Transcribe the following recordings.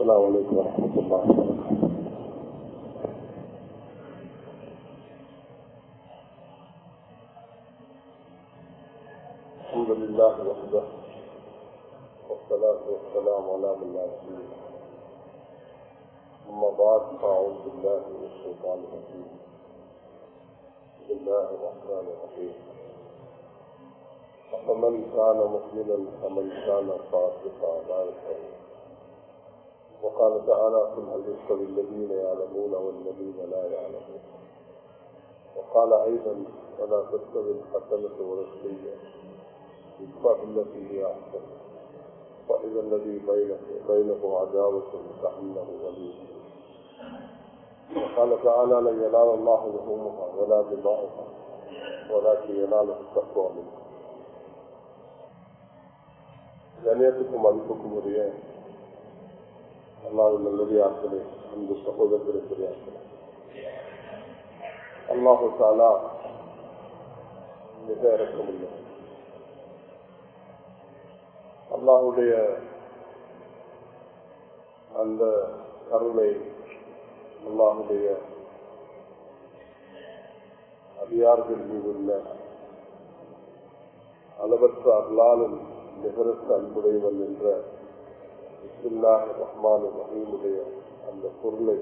السلام عليكم ورحمة الله وبركاته الحمد لله وحده والصلاة والسلام على من لا نبي أما بعد فأعوذ بالله من الشيطان الرجيم بسم الله الرحمن الرحيم أفمن كان مؤمنا كمن كان فاسقا لا يستوي وقال تعالى قل هل يستوي الذين يعلمون والذين لا يعلمون وقال أيضا ولا تستوي الحسنة ولا السيئة ادفع بالتي هي أحسن فإذا الذي بينه بينه عداوة كأنه ولي وقال تعالى لن ينال الله لحومها ولا دماؤها ولكن يناله التقوى منكم கணியத்துக்கும் மதிப்புக்கும் உரிய அல்லாஹ் நல்லதார்களே அந்த சகோதரர்களுக்குரியார்களே அல்லாஹு தாலா மிக இறக்கமில்லை அல்லாஹுடைய அந்த கருணை அல்லாஹுடைய அதிகார்கள் மீது உள்ள அளவற்ற அருளாலும் நிகரத்த அன்புடையவன் என்ற இஸ்லாஹ் ரஹ்மான் ரஹீமுடைய அந்த பொருளை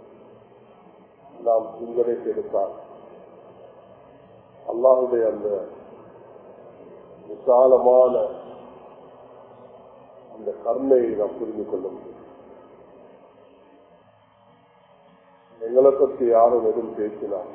நாம் சிந்தனைக்கு எடுத்தால் அல்லாஹுடைய அந்த விசாலமான அந்த கருணையை நாம் புரிந்து கொள்ள முடியும் எங்களை பற்றி யாரும் எதுவும் பேசினால்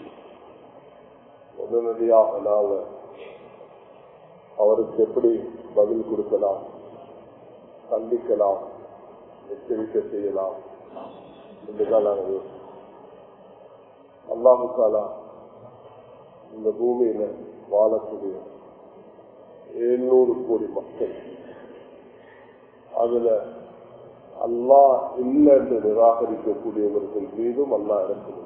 உடனடியாக நாங்கள் அவருக்கு எப்படி பதில் கொடுக்கலாம் கண்டிக்கலாம் எச்சரிக்கை செய்யலாம் என்றுதான் நாங்கள் அல்லாஹுக்காலா இந்த பூமியில வாழக்கூடிய எழுநூறு கோடி மக்கள் அதுல அல்லா இல்லை என்று நிராகரிக்கக்கூடியவர்கள் மீதும் அல்லா இறக்குகிறார்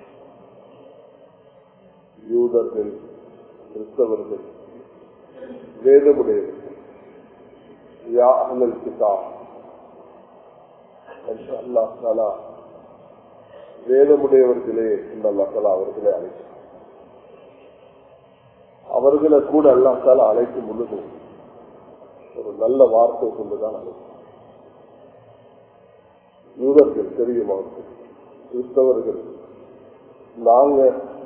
யூதர்கள் கிறிஸ்தவர்கள் வேதமுடையவர்கள் யா அஹ்லல் கிதாப் அல்லா தாலா வேதமுடையவர்களே இந்த அல்லா தாலா அவர்களை அழைக்கிறார் அவர்களை கூட அல்லா தாலா அழைக்கும் பொழுது ஒரு நல்ல வார்த்தை கொண்டுதான் அழைக்கும் யூதர்கள் தெரியும் அவர்கள் கிறிஸ்தவர்கள் நாங்க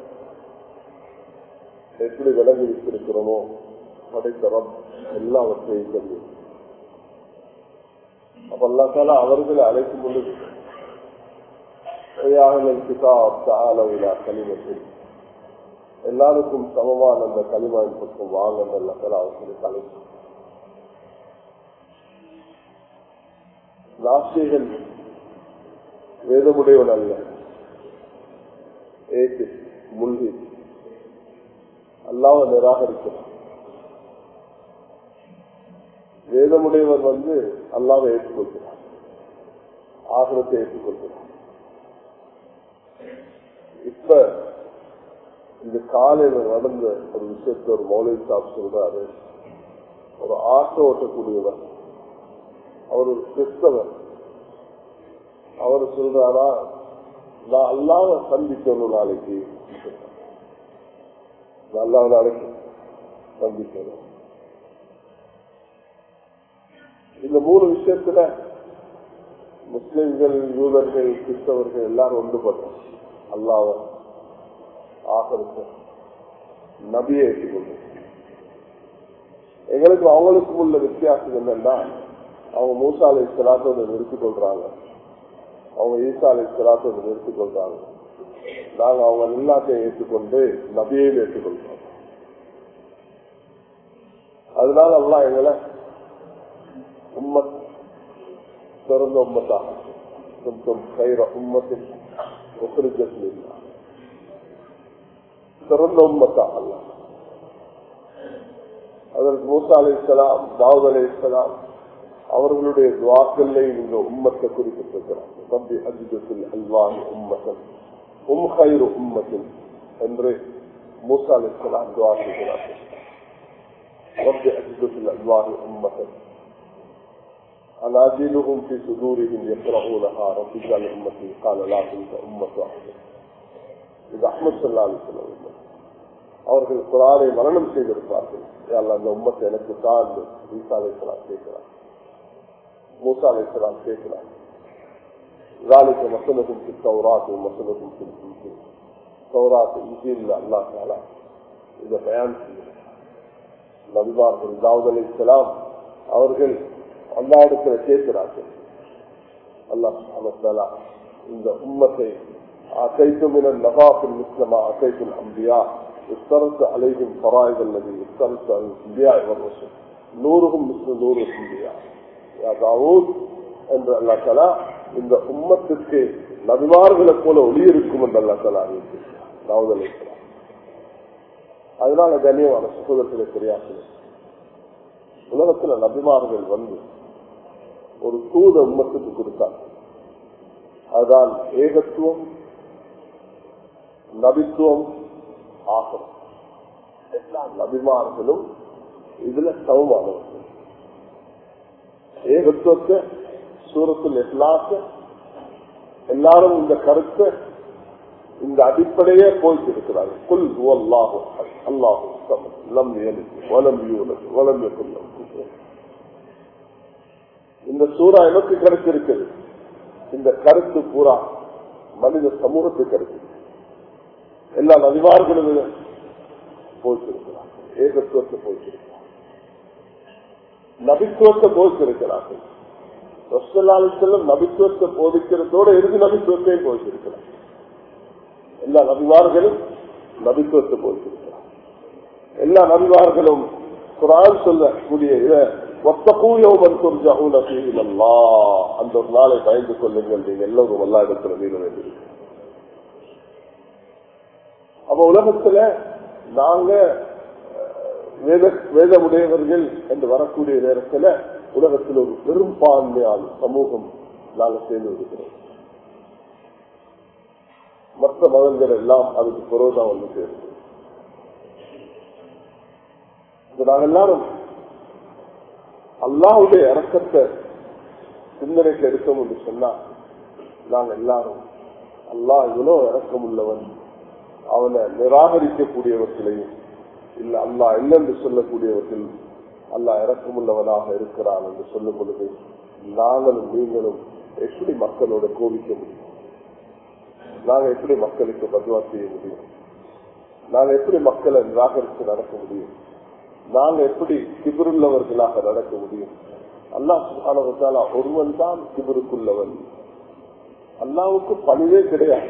எப்படி விலகி வைத்திருக்கிறோமோ படைத்தரம் எல்லாவற்றையும் தெரியும் அப்ப அல்லாத்தால அவர்களை அழைக்கும் பொழுது கனிமத்தில் எல்லாருக்கும் சமமான அந்த களிமாவின் பக்கம் வாங்க அல்லாத்தால அவர்களுக்கு அழைக்கும் நாசிகள் வேதமுடையவன் அல்ல ஏத்து முல்கி அல்லாவ நிராகரிக்கிறான் வேதமுடையவர் வந்து அல்லாவை ஏற்றுக்கொள்கிறார் ஆகலத்தை ஏற்றுக்கொள்கிறார் இப்ப இந்த காலையில நடந்த ஒரு விஷயத்த ஒரு மௌலிக சாப் சொல்றாரு ஒரு ஆட்டோ ஓட்டக்கூடியவர் அவர் ஒரு கிறிஸ்தவர் அவர் சொல்றாரா நான் அல்லாத சந்திக்கணும் நாளைக்கு அல்லாத நாளைக்கு சந்திக்கணும் இந்த மூணு விஷயத்துல முஸ்லிம்கள் யூதர்கள் கிறிஸ்தவர்கள் எல்லாரும் ஒன்றுபட்டோம் அல்லாவ ஆகருக்கு நபியை ஏற்றுக்கொண்டு எங்களுக்கு அவங்களுக்கும் உள்ள வித்தியாசம் என்னன்னா அவங்க மூசா அலை சிலாத்தோட நிறுத்திக் கொள்றாங்க அவங்க ஈசா அலை சிலாத்தோட நிறுத்திக் கொள்றாங்க நாங்க அவங்க எல்லாத்தையும் ஏற்றுக்கொண்டு நபியையும் ஏற்றுக்கொள்றோம் அதனால எல்லாம் எங்களை உம்மத் சிறந்த உம்மத்தாக கொஞ்சம் கைர உம்மத்தின் சிறந்த உம்மத்தாக அல்ல அதற்கு மூசா அலி இஸ்லாம் தாவூத் அலி இஸ்லாம் அவர்களுடைய துவாக்கல்ல இந்த உம்மத்தை குறிப்பிட்டிருக்கிறார் தம்பி அஜிதத்தில் அல்வான் உம்மத்தன் உம் ஹைரு உம்மத்தின் என்று மூசா அலி இஸ்லாம் துவா செய்கிறார்கள் رب أجدد الألوان أمة أناجلهم في صدورهم يقرؤونها رب اجعل أمتي قال لا تلك أمة واحدة இது அஹமது சல்லா அலிஸ்லாம் அவர்கள் குரானை மரணம் செய்திருப்பார்கள் யாழ்லா அந்த உம்மத்தை எனக்கு தான் ஈசா அலிஸ்லாம் கேட்கிறார் மூசா அலிஸ்லாம் கேட்கிறார் ذلك مثلهم في التوراة ومثلهم في الإنجيل التوراة إنجيل الله تعالى إذا بيان நபிமார்கள் தாவூத் அலி இஸ்லாம் அவர்கள் அல்லா இடத்துல கேட்கிறார்கள் அல்லாஹ் இந்த உம்மத்தை أتيت من النظافة مثل ما أتيت الأنبياء افترضت عليهم فرائض الذي افترضت على الأنبياء والرسل نورهم مثل نور الأنبياء يا داوود என்று அல்லா தலா இந்த உம்மத்திற்கு நபிமார்களை போல ஒளி இருக்கும் என்று அல்லா தலா தாவூத் அலி இஸ்லாம் அதனால கண்ணியமான சகோதரத்திலே தெரியாது உலகத்துல நபிமார்கள் வந்து ஒரு தூத உம்மத்துக்கு கொடுத்தார் அதுதான் ஏகத்துவம் நபித்துவம் ஆகும் எல்லா நபிமார்களும் இதுல சமமானவர்கள் ஏகத்துவத்தை சூரத்தில் எஸ்லாச எல்லாரும் இந்த கருத்தை இந்த அடிப்படையே போயிட்டு இருக்கிறார்கள் குல் அல்லாஹு அல்லாஹு லம் வலம் வலம் இந்த சூறா எனக்கு கிடைச்சிருக்குது இந்த கருத்து பூரா மனித சமூகத்துக்கு கிடைச்சிருக்கு எல்லா நதிவார்களும் போய்த்திருக்கிறார்கள் ஏகத்துவத்தை போய்த்திருக்கிறார்கள் நபித்துவத்தை போய்த்திருக்கிறார்கள் செல்லும் நபித்துவத்தை போதிக்கிறதோட இறுதி நபித்துவத்தையும் போய்த்திருக்கிறார் எல்லா நபிவார்களும் நபித்துவத்தை போய்த்திருக்கிறார் எல்லா நபிவார்களும் குரான் சொல்லக்கூடிய அந்த ஒரு நாளை பயந்து கொள்ளுங்கள் நீங்க எல்லோரும் எல்லா இடத்துல மீற வேண்டியிருக்கு அப்ப உலகத்துல நாங்க வேத வேதமுடையவர்கள் என்று வரக்கூடிய நேரத்துல உலகத்தில் ஒரு பெரும்பான்மையான சமூகம் நாங்கள் சேர்ந்து இருக்கிறோம் மற்ற மதங்கள் எல்லாம் அதுக்கு புரோதான் வந்து சேருது நாங்கள் எல்லாரும் அல்லாவுடைய இறக்கத்தை சிந்தனைக்கு எடுத்தோம் என்று சொன்னா நாங்க எல்லாரும் அல்லா இவ்வளவு இறக்கம் உள்ளவன் அவனை நிராகரிக்கக்கூடியவர்களையும் இல்ல அல்லா இல்லென்று சொல்லக்கூடியவர்கள் அல்லா இறக்கமுள்ளவனாக இருக்கிறான் என்று சொல்லும் பொழுது நாங்களும் நீங்களும் எப்படி மக்களோட கோபிக்க முடியும் நாங்க எப்படி மக்களுக்கு பதுவா செய்ய முடியும் நாங்க எப்படி மக்களை நிராகரித்து நடக்க முடியும் நாங்க எப்படி கிபருள்ளவர்களாக நடக்க முடியும் அல்லாஹ் சுகானவத்தாலா ஒருவன் தான் கிபருக்குள்ளவன் அல்லாவுக்கு பணிவே கிடையாது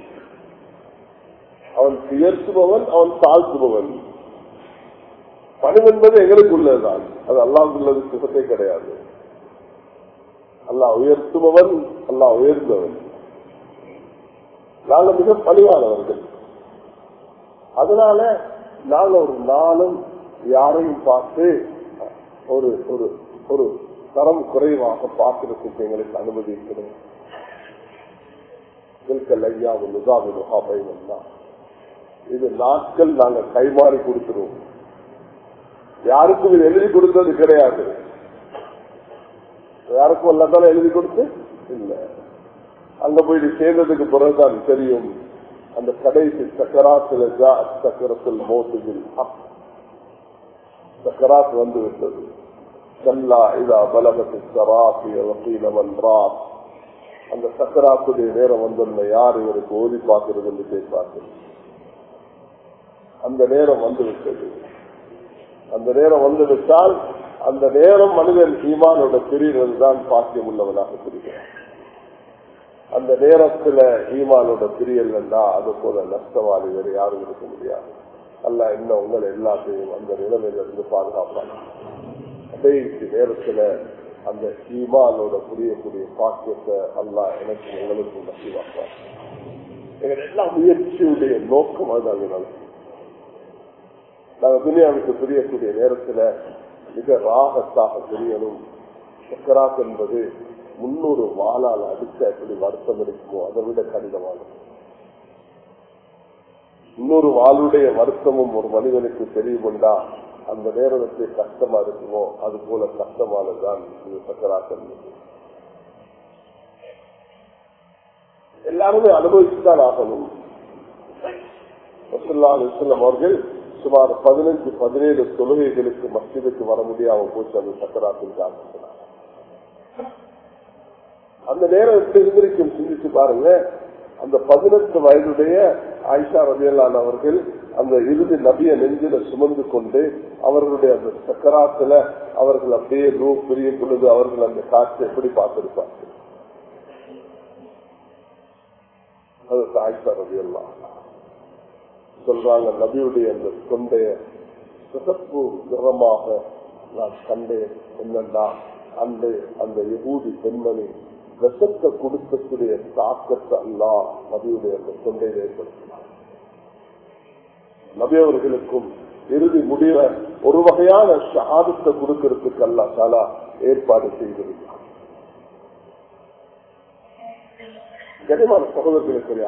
அவன் உயர்த்துபவன் அவன் தாழ்த்துபவன் பணம் என்பது எங்களுக்கு உள்ளதுதான் அது அல்லாவுக்குள்ளது சுகத்தை கிடையாது அல்லாஹ் உயர்த்துபவன் அல்லாஹ் உயர்ந்தவன் நாங்கள் மிக பணிவானவர்கள் அதனால நாங்க ஒரு நாளும் யாரையும் பார்த்து ஒரு ஒரு ஒரு தரம் குறைவாக பார்க்கிறதுக்கு எங்களுக்கு அனுமதி இருக்கிறது இது நாட்கள் நாங்க கைமாறி கொடுத்துருவோம் யாருக்கும் இது எழுதி கொடுத்தது கிடையாது யாருக்கும் எல்லாத்தாலும் எழுதி கொடுத்து இல்ல அங்க போயிட்டு சேர்ந்ததுக்கு பிறகுதான் தெரியும் அந்த கடைசி சக்கராத்துல சக்கரத்தில் மோசுகில் சக்கராத் வந்து விட்டது கல்லா இதா பலகத்து சராபி வக்கீலவன் ராப் அந்த சக்கராத்துடைய நேரம் வந்துள்ள யார் இவருக்கு ஓதி பார்க்கிறது என்று கேட்பார்கள் அந்த நேரம் வந்து விட்டது அந்த நேரம் வந்து விட்டால் அந்த நேரம் மனிதன் ஈமானோட பிரிவது தான் பாக்கியம் உள்ளவனாக பிரிகிறான் அந்த நேரத்துல ஈமானோட பிரியல்னா அது போல நஷ்டவாளி வேறு யாரும் இருக்க முடியாது அல்ல இன்னும் உங்களை எல்லாத்தையும் அந்த நிலைமையிலிருந்து பாதுகாப்பாங்க கடைசி நேரத்துல அந்த ஈமானோட புரியக்கூடிய பாக்கியத்தை அல்லா எனக்கு உங்களுக்கு நசிவாப்பார் எங்கள் எல்லா முயற்சியுடைய நோக்கம் அதுதான் நடக்கும் நாங்க துனியாவுக்கு புரியக்கூடிய நேரத்துல மிக ராகத்தாக தெரியணும் சக்கராத் என்பது முன்னூறு வாழால் அடிச்ச எப்படி வருத்தம் இருக்குமோ அதை விட கடினமானது இன்னொரு வாளுடைய வருத்தமும் ஒரு மனிதனுக்கு தெரியும்டா அந்த நேரம் எப்படி கஷ்டமா இருக்குமோ அது போல கஷ்டமானதுதான் இந்த சக்கராக்கள் எல்லாருமே அனுபவிச்சுதான் ஆகணும் அவர்கள் சுமார் பதினஞ்சு பதினேழு தொழுகைகளுக்கு மஸ்ஜிதுக்கு வர முடியாம போச்சு அந்த சக்கராத்தின் காரணத்தினால அந்த நேரம் எப்படி இருந்திருக்கும் சிந்திச்சு பாருங்க அந்த பதினெட்டு வயதுடைய ஆயிஷா ரவியல்லான் அவர்கள் அந்த இறுதி நபிய நெஞ்சில சுமந்து கொண்டு அவர்களுடைய அந்த சக்கராத்துல அவர்கள் அப்படியே ரூ பிரிய பொழுது அவர்கள் அந்த காட்சி எப்படி பார்த்திருப்பார்கள் அது ஆயிஷா ரவியல்லாம் சொல்றாங்க நபியுடைய அந்த தொண்டைய சிகப்பு நிறமாக நான் கண்டேன் என்னன்னா அந்த அந்த யகூதி பெண்மணி விஷத்தை கொடுக்கக்கூடிய தாக்கத்தை அல்லா நபியுடைய அந்த தொண்டையில் ஏற்படுத்தினார் நபி அவர்களுக்கும் இறுதி முடிவ ஒரு வகையான ஷாதத்தை கொடுக்கறதுக்கு அல்லா சாலா ஏற்பாடு செய்திருந்தார் கனிமான சகோதரர்களுக்கு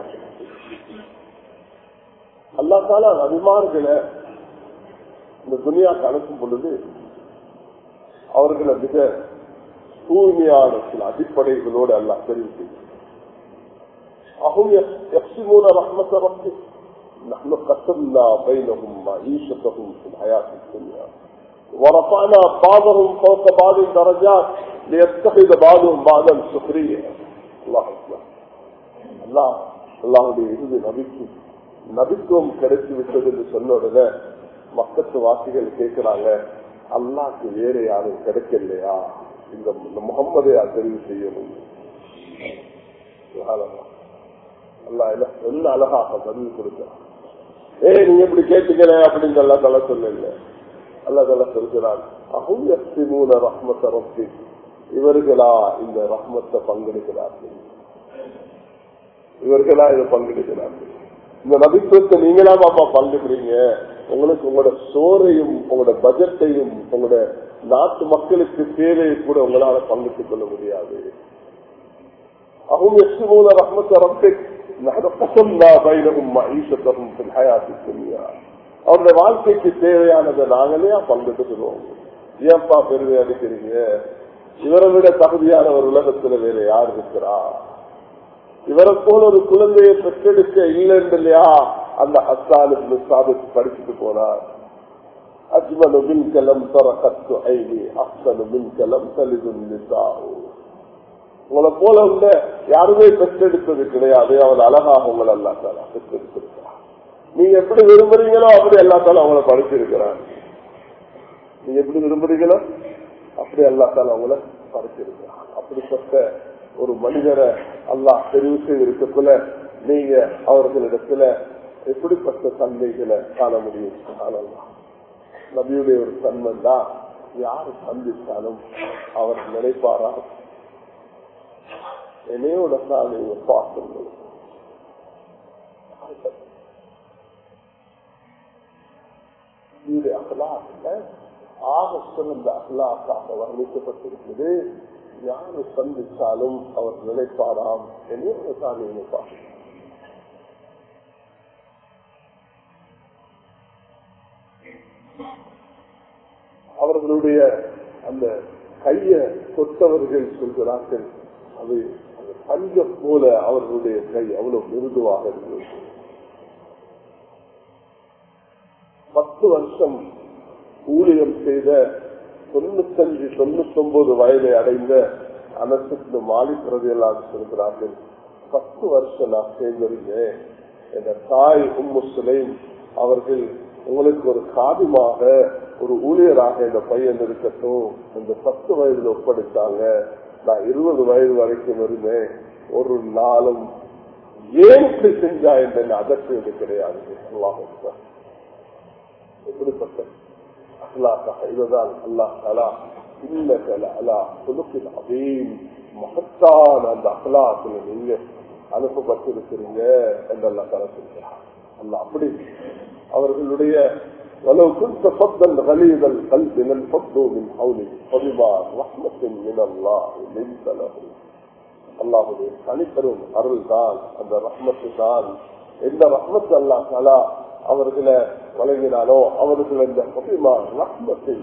அல்லா தாலா நபிமார்களை இந்த துணியாக்கு அனுப்பும் பொழுது அவர்களை மிக தூய்மையான சில அடிப்படைகளோடு அல்லா தெரிவித்து அகும் يقسمون رحمة ربك نحن قسمنا بينهم معيشتهم في الحياة الدنيا ورفعنا بعضهم فوق بعض درجات ليتخذ بعضهم بعضا سخريا الله أكبر الله الله இறுதி நபிக்கு நபித்துவம் கிடைத்து விட்டது என்று சொன்ன உடனே மக்கத்து வாசிகள் கேட்கிறாங்க அல்லாக்கு வேற யாரும் கிடைக்கலையா இந்த முகம்மதை தெரிவு செய்யணும் அல்லா என்ன அழகாக பதில் கொடுக்கிறான் ஏ நீங்க எப்படி கேட்டுக்கிற அப்படின்னு அல்லா தலை சொல்லல அல்லா தலை சொல்கிறான் அகும் மூல ரஹ்மத்தை ரப்பி இவர்களா இந்த ரஹ்மத்தை பங்கெடுக்கிறார்கள் இவர்களா இதை பங்கெடுக்கிறார்கள் இந்த நபித்துவத்தை நீங்களா பாப்பா பங்குறீங்க உங்களுக்கு உங்களோட சோறையும் உங்களோட பட்ஜெட்டையும் உங்களோட நாட்டு மக்களுக்கு தேவையை கூட உங்களால பங்கிட்டுக் கொள்ள முடியாது அவங்க يكسبون رحمة ربك نحن قسمنا بينهم معيشتهم في الحياة الدنيا அவருடைய வாழ்க்கைக்கு தேவையானதை நாங்களே பங்கிட்டு சொல்லுவோம் ஏன்பா பெருமை அடிக்கிறீங்க இவரை விட தகுதியான ஒரு உலகத்துல வேற யார் இருக்கிறா இவரை போல ஒரு குழந்தையை பெற்றெடுக்க இல்லைன்னு இல்லையா அந்த அஸ்தானு சாபித்து படிச்சுட்டு போனார் அஜ்மனு மின் கலம் தரகத்து ஐடி அஸ்தனு மின் கலம் தலிது உங்களை போல உள்ள யாருமே பெற்றெடுத்தது கிடையாது அவன் அழகாக உங்களை அல்லா தாலா பெற்றெடுத்திருக்கிறான் நீங்க எப்படி விரும்புறீங்களோ அப்படி எல்லா தாலும் அவங்களை படிச்சிருக்கிறான் நீங்க எப்படி விரும்புறீங்களோ அப்படி அல்லா தாலா அவங்கள படிச்சிருக்கிறான் அப்படிப்பட்ட ஒரு மனிதரை அல்லாஹ் தெரிவு செய்திருக்கக்குள்ள நீங்க அவர்களிடத்துல எப்படிப்பட்ட தன்மைகளை காண முடியும் காணலாம் நபியுடைய ஒரு தன்மை தான் யாரு சந்தித்தாலும் அவர் நினைப்பாரா என்னையோட தான் நீங்க பார்க்கணும் ஆக சிறந்த அகலாக்காக வர்ணிக்கப்பட்டிருக்கிறது யாரு சந்தித்தாலும் அவர் நினைப்பாராம் என்னையோட தான் நினைப்பார் அவர்களுடைய அந்த கைய தொட்டவர்கள் சொல்கிறார்கள் அது அந்த பஞ்சம் போல அவர்களுடைய கை அவ்வளவு மிருதுவாக இருந்தது பத்து வருஷம் ஊழியம் செய்த தொண்ணூத்தஞ்சு தொண்ணூத்தி ஒன்பது வயதை அடைந்த அனசுக்கு மாலிக் எல்லாம் சொல்கிறார்கள் பத்து வருஷம் நான் சேர்ந்திருந்தேன் என்ற தாய் உம்மு சுலைம் அவர்கள் உங்களுக்கு ஒரு காதுமாக ஒரு ஊழியராக இந்த பையன் இருக்கட்டும் இந்த பத்து வயதுல ஒப்படைத்தாங்க நான் இருபது வயது வரைக்கும் இருந்தேன் ஒரு நாளும் ஏன் இப்படி செஞ்சா என்று அதற்கு கிடையாது எப்படிப்பட்ட அஹ்லாக்காக இதுதான் அல்லாஹ் அலா இன்னல அலா துலுக்கில் அதீம் மகத்தான அந்த அஹ்லாத்துல நீங்க அனுப்பப்பட்டிருக்கிறீங்க என்றெல்லாம் தர சொல்கிறார் அல்ல அப்படி அவர்களுடைய ولو كنت فضلا غليظ القلب لانفضوا من حولك فبما رحمة من الله لنت له அல்லாஹுடைய தனிப்பெரும் அருள் தான் அந்த ரஹ்மத்து தான் எந்த ரஹ்மத்து அல்லா தலா அவர்களை வழங்கினானோ அவர்கள் இந்த மகிமா ரஹ்மத்தை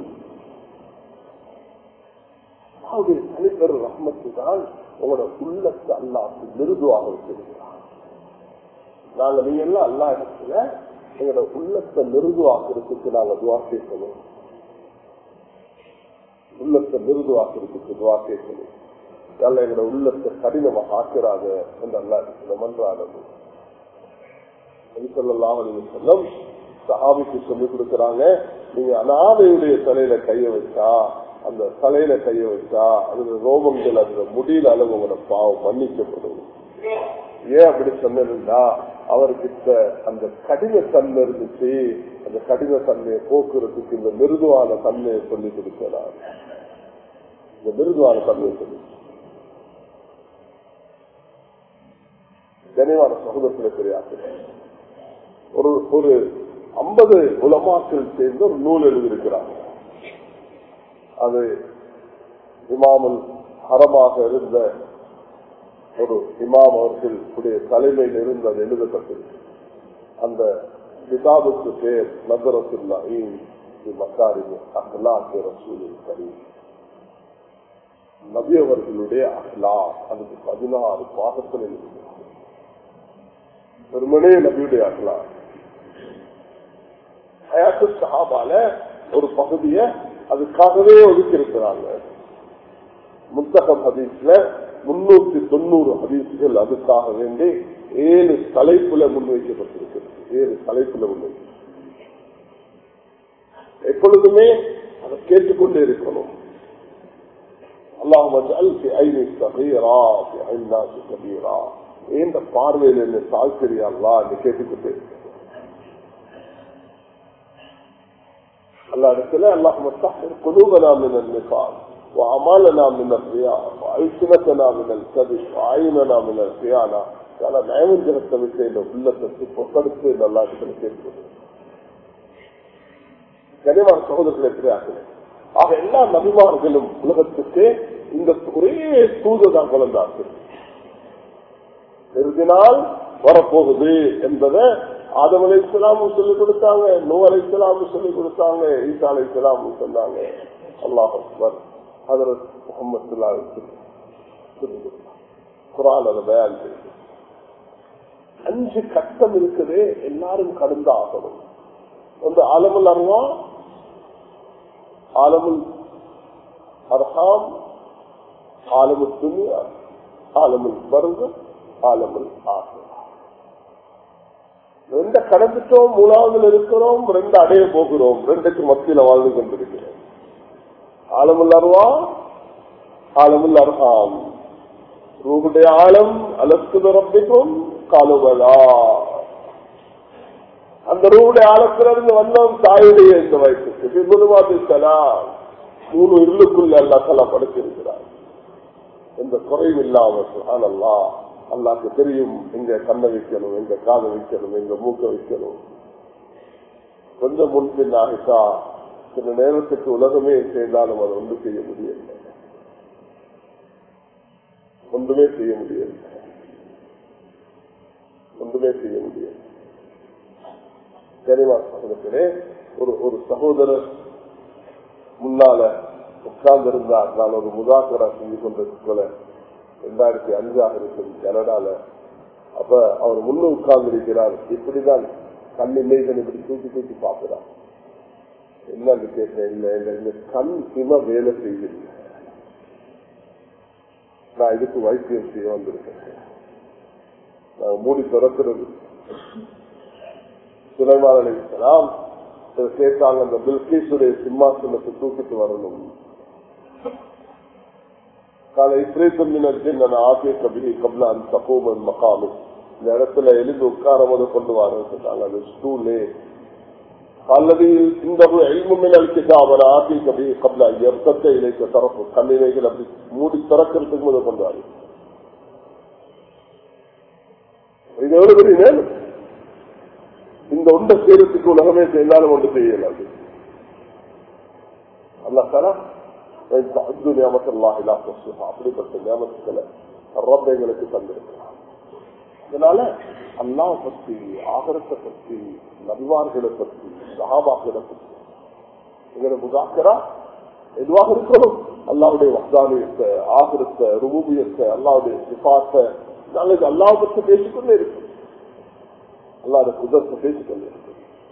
அவருடைய தனிப்பெரு ரஹ்மத்து தான் உங்களோட உள்ளத்தை அல்லாக்கு மிருதுவாக வச்சிருக்கிறார் நாங்க நீங்க எல்லாம் அல்லா இடத்துல எங்களோட உள்ளத்தை மிருதுவாக்குறதுக்கு நாங்க துவா கேட்கணும் உள்ளத்தை மிருதுவாக்குறதுக்கு துவா கேட்கணும் நல்ல எங்களோட உள்ளத்தை கடினமாக ஆக்குறாங்க என்று அல்லா இடத்துல மன்றாடணும் சொல்லம் சஹாபிக்கு சொல்லி கொடுக்கிறாங்க நீங்க அனாதையுடைய தலையில கைய வச்சா அந்த தலையில கைய வச்சா அதுல ரோமங்கள் அதுல முடியல அளவு உங்களோட பாவம் மன்னிக்கப்படும் ஏன் அப்படி சொன்னா அவர்கிட்ட அந்த கடின தன்மை இருந்துச்சு அந்த கடின தன்மையை போக்குறதுக்கு இந்த மிருதுவான தன்மையை சொல்லி கொடுக்கிறார் இந்த மிருதுவான தன்மையை சொல்லி கனிவான சகோதரத்தில் பெரியார்கள் ஒரு ஒரு ஐம்பது உலமாக்கள் சேர்ந்து ஒரு நூல் எழுதியிருக்கிறாங்க அது இமாமுல் ஹரமாக இருந்த ஒரு இமாம் அவர்களுடைய தலைமையில் இருந்து அது எழுதப்பட்டிருக்கு அந்த கிதாபுக்கு பேர் நகரத்துல்லா மக்காரின் அஹ்லாக்கு ரசூலின் கரீம் நபி அவர்களுடைய அஹ்லா அதுக்கு பதினாறு பாகத்தில் எழுதுகிறார் வெறுமனே நபியுடைய அஹ்லா ஹயாத்து சஹாபால ஒரு பகுதியை அதுக்காகவே ஒதுக்கி இருக்கிறாங்க முத்தகம் ஹதீஸ்ல முன்னூத்தி தொண்ணூறு ஹதீசுகள் அதுக்காக வேண்டி ஏழு தலைப்புல முன்வைக்கப்பட்டிருக்கிறது ஏழு தலைப்புல முன்வைக்க எப்பொழுதுமே அதை கேட்டுக்கொண்டே இருக்கணும் இந்த பார்வையில் என்ன தாழ்த்தறியா என்று கேட்டுக்கொண்டே இருக்க அல்லா இடத்துல அல்லாஹ் قلوبنا من النفاق وأعمالنا من الرياء وألسنتنا من الكذب وأعيننا من الخيانة ஆனால் நயவஞ்சகத்தை விட்டு இந்த உள்ளத்தை பொறுத்தடுத்து நல்லா கேட்கிறது கனிவான சகோதரர்கள் இருக்கிறார்கள் ஆக எல்லா நபிமார்களும் உலகத்துக்கு இந்த ஒரே தூதுதான் குழந்தார்கள் எழுதினால் வரப்போகுது என்பதை ஆதம் அலை இஸ்லாமும் சொல்லிக் கொடுத்தாங்க நூ அலை இஸ்லாமும் சொல்லிக் கொடுத்தாங்க ஈசா அலை இஸ்லாமும் சொன்னாங்க அல்லாஹ் அக்பர் ஹதரத் முகமது சொல்லிக் கொடுத்தாங்க குரான் அதை பயான் செய்து அஞ்சு கட்டம் இருக்குது எல்லாரும் கடந்து ஆகணும் வந்து ஆலமுல் அருவா ஆலமுல் அர்ஹாம் ஆலமுல் துனியா ஆலமுல் பருகு ஆலமுல் ஆசிரம் ரெண்ட கடந்துட்டோம் மூணாவதுல இருக்கிறோம் ரெண்டு அடைய போகிறோம் ரெண்டுக்கு மத்தியில வாழ்ந்து கொண்டிருக்கிறோம் ஆலமுல் அருவா ஆலமுல் அர்ஹாம் ரூபுடைய ஆழம் அலஸ்து ரப்பிக்கும் காலுவலா அந்த ரூபுடைய ஆழத்திலிருந்து வந்தோம் தாயுடைய இந்த வயசுக்கு பிபுலுவாதிக்கலாம் மூணு இருளுக்குள்ள அல்லா தலா படுத்திருக்கிறார் எந்த குறையும் இல்லாமல் அல்லா அல்லாக்கு தெரியும் எங்க கண்ணை வைக்கணும் எங்க காதை வைக்கணும் எங்க மூக்க வைக்கணும் கொஞ்சம் முன்பின் ஆகிட்டா சில நேரத்துக்கு உலகமே செய்தாலும் அதை ஒன்று செய்ய முடியல ஒன்றுமே செய்ய முடியாது ஒன்றுமே செய்ய முடியாது சரிவா சகோதரத்திலே ஒரு ஒரு சகோதரர் முன்னால உட்கார்ந்து இருந்தார் நான் ஒரு முதாக்கரா செஞ்சு கொண்டிருக்கல ரெண்டாயிரத்தி அஞ்சாக இருக்கும் கனடால அப்ப அவர் முன்ன உட்கார்ந்து இருக்கிறார் இப்படிதான் கண் இல்லைகள் இப்படி தூக்கி தூக்கி பார்க்கிறார் என்னன்னு கேட்டேன் இல்ல இல்ல இந்த கண் சிம வேலை செய்யுது நான் இதுக்கு வைத்தியம் செய்ய வந்திருக்கேன் நான் மூடி திறக்கிறது சுலைமான் அலிஸ்லாம் கேட்டாங்க அந்த பில்கீஸுடைய சிம்மாசனத்தை தூக்கிட்டு வரணும் கால இஸ்ரேத்தமின் ஆசிய கபி கப்லா அந்த தப்போமன் மகாமி இந்த இடத்துல எழுந்து உட்கார போது கொண்டு வர அது ஸ்டூலே அல்லது இந்த எல்முமின் அளிக்கிட்டான் அவர் ஆசி கபி கப்லா எர்த்தத்தை இழைக்க தரப்பு கண்ணினைகள் அப்படி மூடி திறக்கிறதுக்கு முதல் கொண்டு வாரு இது எவ்வளவு பெரிய நேரம் இந்த ஒன்றை செய்யறதுக்கு உலகமே செய்தாலும் ஒன்று செய்யலாது அல்லா தலா அப்படிப்பட்ட ஞாபகத்துல ரப்ப எங்களுக்கு தந்திருக்கிறார் இதனால அல்லாஹ் பத்தி ஆகரத்தை பத்தி நபிவார்களை பத்தி சஹாபாக்களை பத்தி எங்களோட முகாக்கரா எதுவாக இருக்கணும் அல்லாவுடைய வக்தானியத்தை ஆகிரத்தை ருபூபியத்தை அல்லாவுடைய சிபாத்தை நாங்கள் அல்லாஹ் பற்றி பேசிக்கொண்டே இருக்கோம் அல்லாத குதத்தை பேசிக்கொண்டே இருக்கோம்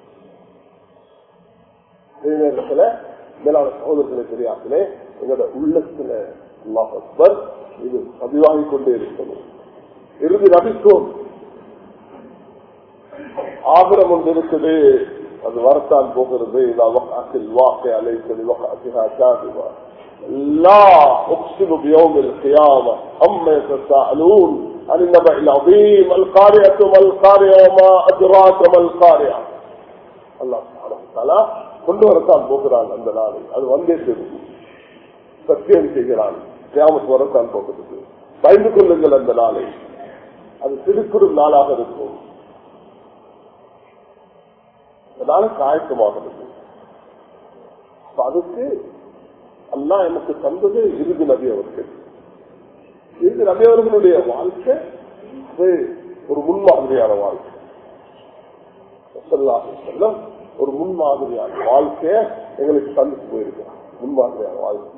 அதே நேரத்துல மேலான சகோதரர்களை தெரியாமலே எங்களோட உள்ளத்துல அல்லாஹ் அக்பர் இது பதிவாகிக் கொண்டே இருக்கணும் இறுதி நபிக்கும் ஆகிரம் ஒன்று இருக்குது அது வரத்தான் போகிறது வாக்கை அழைத்தது لا أقسم بيوم القيامة أما يتساءلون عن النبأ العظيم القارئة ما القارئة وما أدراك ما القارئة الله سبحانه وتعالى கொண்டு வரத்தான் போகிறான் அந்த நாளை அது வந்தே தெரியும் சத்தியம் செய்கிறான் கியாமத்து வரத்தான் போகிறது பயந்து கொள்ளுங்கள் அந்த நாளை அது திருக்குறும் நாளாக இருக்கும் அதனால காயக்கமாக இருக்கும் அதுக்கு அல்லா எனக்கு தந்தது இறுதி நபி அவர்கள் இறுதி நபி அவர்களுடைய வாழ்க்கை அது ஒரு முன்மாதிரியான வாழ்க்கை செல்லம் ஒரு முன்மாதிரியான வாழ்க்கைய எங்களுக்கு தந்துட்டு போயிருக்கிறார் முன்மாதிரியான வாழ்க்கை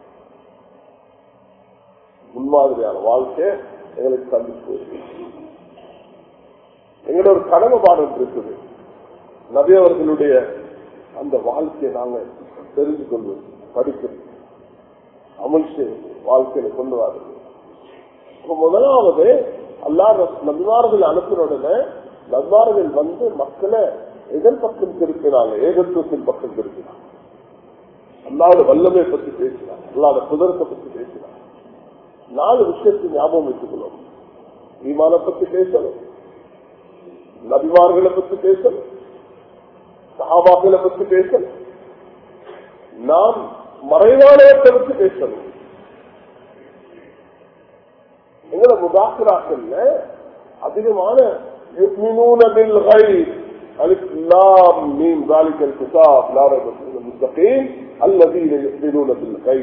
முன்மாதிரியான வாழ்க்கை எங்களுக்கு தந்துட்டு போயிருக்கிறார் எங்களோட ஒரு கடமை பாடம் இருக்குது நபி அவர்களுடைய அந்த வாழ்க்கையை நாங்க தெரிந்து கொள்வது படிக்கிறது அமல் செய்வது வாழ்க்கையில கொண்டு வருது முதலாவது அல்லாத நபிமார்கள் அனுப்பின உடனே நபிமார்கள் வந்து மக்களை எதன் பக்கம் திருப்பினாங்க ஏகத்துவத்தின் பக்கம் திருப்பினாங்க அல்லாத வல்லமை பற்றி பேசினாங்க அல்லாத குதிரத்தை பற்றி பேசினாங்க நாலு விஷயத்தை ஞாபகம் வைத்துக் கொள்ளும் ஈமான பத்தி பேசணும் நபிமார்களை பற்றி பேசணும் சகாபாக்களை பற்றி பேசணும் நாம் மறைவானவத்தை பற்றி பேசணும் எங்களை முதாக்கராக்கல்ல அதிகமான يؤمنون بالغيب ألف لام ميم ذلك الكتاب لا ريب فيه المتقين الذين يؤمنون بالغيب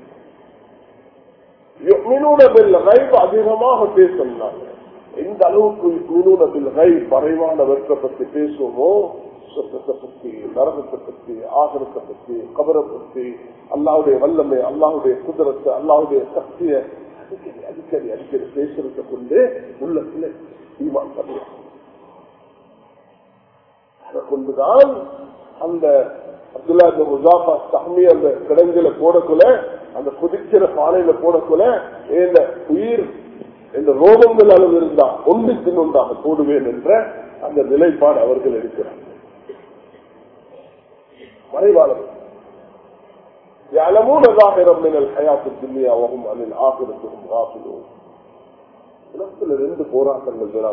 يؤمنون بالغيب அதிகமாக பேசணும் எந்த அளவுக்கு யுக்மினூன بالغيب மறைவான வெற்ற பற்றி பேசுவோமோ சொத்தத்தை பத்தி நரகத்தை பத்தி ஆகரத்தை பத்தி கபரை பத்தி அல்லாவுடைய வல்லமை அல்லாவுடைய குதிரத்தை அல்லாவுடைய சக்தியை அடிக்கடி அடிக்கடி அடிக்கடி பேசுறத கொண்டு உள்ளத்துல ஈமான் பண்ணலாம் அதை கொண்டுதான் அந்த அப்துல்லா முசாஃபா தஹ்மி அந்த கிடங்குல போடக்குள்ள அந்த குதிக்கிற பானையில போடக்குள்ள இந்த உயிர் இந்த ரோகங்கள் அளவு இருந்தா ஒன்று தின்னுண்டாக போடுவேன் என்ற அந்த நிலைப்பாடு அவர்கள் இருக்கிறார் மறைவாளர் يعلمون ظاهرا من الحياة الدنيا وهم عن الآخرة هم غافلون உலகத்துல ரெண்டு போராட்டங்கள் வேளாண்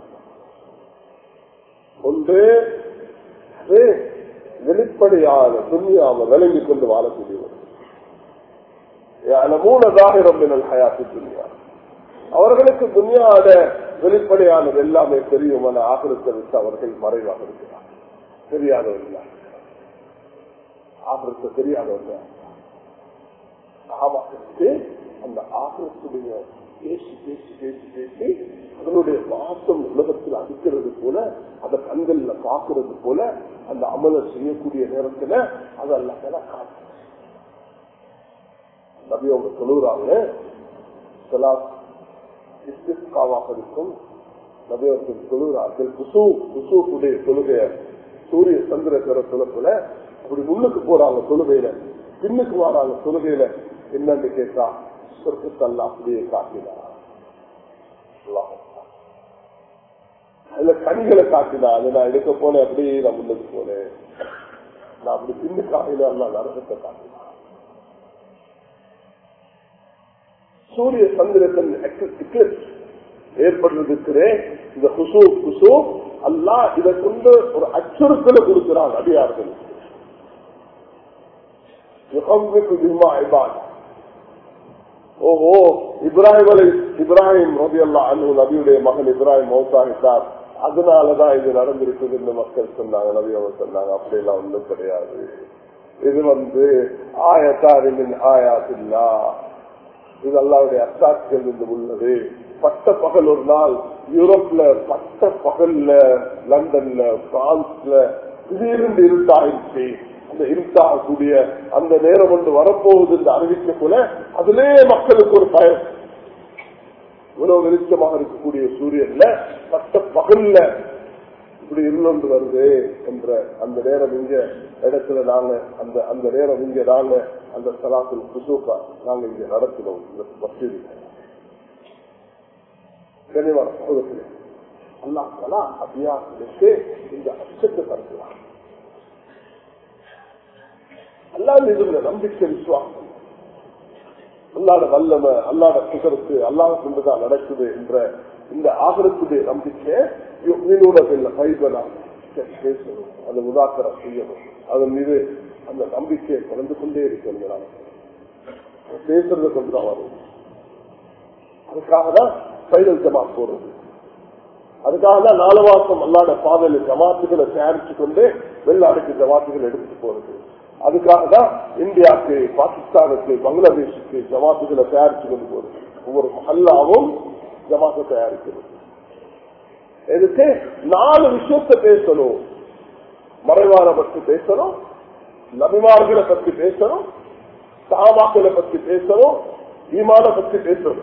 ஒன்று அது வெளிப்படையான துன்யாம விளங்கி கொண்டு வாழக்கூடியவர் மூண தாகிரம் மினல் ஹயாத்து துன்யா அவர்களுக்கு துன்யாட வெளிப்படையானது எல்லாமே தெரியும் என ஆகிரத்தை விட்டு அவர்கள் மறைவாக இருக்கிறார் தெரியாதவர்கள் ஆகிரத்தை தெரியாதவர்கள் ஆமாக்கு அந்த ஆகிரத்துடைய பேசி பேசி பேசி பேசி அதனுடைய வாசம் உலகத்தில் அடிக்கிறது போல அதை கண்கள்ல பாக்குறது போல அந்த அமலை செய்யக்கூடிய நேரத்துல அதெல்லாம் காட்டு நபி அவங்க சொல்லுறாங்க இஸ்திஸ்காவாக இருக்கும் நபி அவர்கள் சொல்லுகிறார்கள் குசு குசுடைய தொழுகைய சூரிய சந்திர சொல்லக்குள்ள அப்படி முன்னுக்கு போறாங்க தொழுகையில பின்னுக்கு வராங்க தொழுகையில என்னன்னு கேட்டா சொர்க்கத்தல்ல அப்படியே காட்டினா அதுல கண்களை காட்டினா அதை நான் எடுக்க போனேன் அப்படியே நான் முன்னுக்கு போனேன் நான் அப்படி பின்னு காட்டினா நரகத்தை காட்டினா சூரிய சந்திரத்தன் ஏற்படுறதுக்கு இந்த குசு குசு அல்லா இதை கொண்டு ஒரு அச்சுறுத்தலை கொடுக்கிறான் அடியார்கள் ஓஹோ இப்ராஹிம் அலி இப்ராஹிம் ரபி அல்லா அனு நபியுடைய மகன் இப்ராஹிம் மௌசாகிட்டார் அதனாலதான் இது நடந்திருக்குதுன்னு மக்கள் சொன்னாங்க நபி அவங்க சொன்னாங்க அப்படியெல்லாம் ஒன்றும் கிடையாது இது வந்து ஆயத்தாரின் ஆயாத்தில்லா இது அல்லாவுடைய அத்தாட்சிகள் இருந்து உள்ளது பட்ட பகல் ஒரு நாள் யூரோப்ல பட்ட பகல்ல லண்டன்ல பிரான்ஸ்ல திடீர்னு இருட்டாயிருச்சு அந்த இருட்டாகக்கூடிய அந்த நேரம் ஒன்று வரப்போகுது என்று அறிவிக்க போல அதிலே மக்களுக்கு ஒரு பயம் இவ்வளவு வெளிச்சமாக இருக்கக்கூடிய சூரியன்ல பட்ட பகல்ல இப்படி இருளொன்று வருது என்ற அந்த நேரம் இங்க இடத்துல நாங்க அந்த அந்த நேரம் இங்க நாங்க அந்த சலாத்தில் குசூக்கா நாங்க இங்க நடத்தினோம் இந்த மசூதி கனிவான சகோதரர்களே அல்லாஹ் தலா அபியாசத்துக்கு இந்த அச்சத்தை தருகிறார் அல்லா மீது நம்பிக்கை விசுவாசம் அல்லாட வல்லம அல்லாட சுகருக்கு அல்லாஹ் கொண்டுதான் நடக்குது என்ற இந்த ஆகரத்துடைய நம்பிக்கை கைபலா பேசணும் அதை உதாக்கர செய்யணும் அதன் மீது அந்த நம்பிக்கையை கலந்து கொண்டே இருக்கிறாங்க பேசுறத கொண்டுதான் வரும் அதுக்காக தான் பைதல் ஜமாத் போறது அதுக்காக தான் நாலு மாசம் அல்லாட பாதையில ஜமாத்துகளை தயாரிச்சு கொண்டு வெள்ளாடுக்கு ஜமாத்துகள் எடுத்துட்டு போறது அதுக்காக தான் இந்தியாவுக்கு பாகிஸ்தானுக்கு பங்களாதேஷுக்கு ஜமாத்துகளை தயாரிச்சு கொண்டு போறது ஒவ்வொரு மல்லாவும் ஜமாத்தை தயாரிக்கிறது எதுக்கு நாலு விஷயத்தை பேசணும் மறைவான பற்றி பேசணும் நபிமார்களை பற்றி பேசணும் சாபாக்களை பற்றி பேசணும் ஈமான பற்றி பேசணும்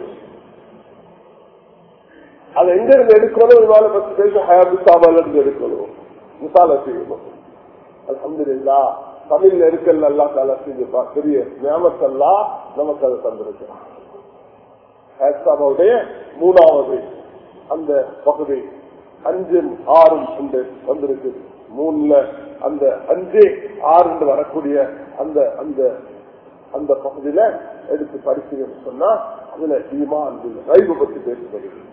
அதை எங்க இருந்து எடுக்கணும் இவாளை பற்றி பேச ஹயாபு சாபால இருந்து எடுக்கணும் மிசால செய்யணும் அலமதுல்லா தமிழ்ல இருக்கல் அல்லா தாலா செஞ்சுப்பா பெரிய ஞாபகத்தல்லா நமக்கு அதை தந்திருக்கிறான் ஹயாசாபாவுடைய மூணாவது அந்த பகுதி அஞ்சும் ஆறும் என்று வந்திருக்கு மூணுல அந்த அஞ்சு ஆறு வரக்கூடிய அந்த அந்த அந்த பகுதியில எடுத்து படிச்சீங்கன்னு சொன்னா அதுல ஈமான் ரைபு பற்றி பேசப்படுகிறது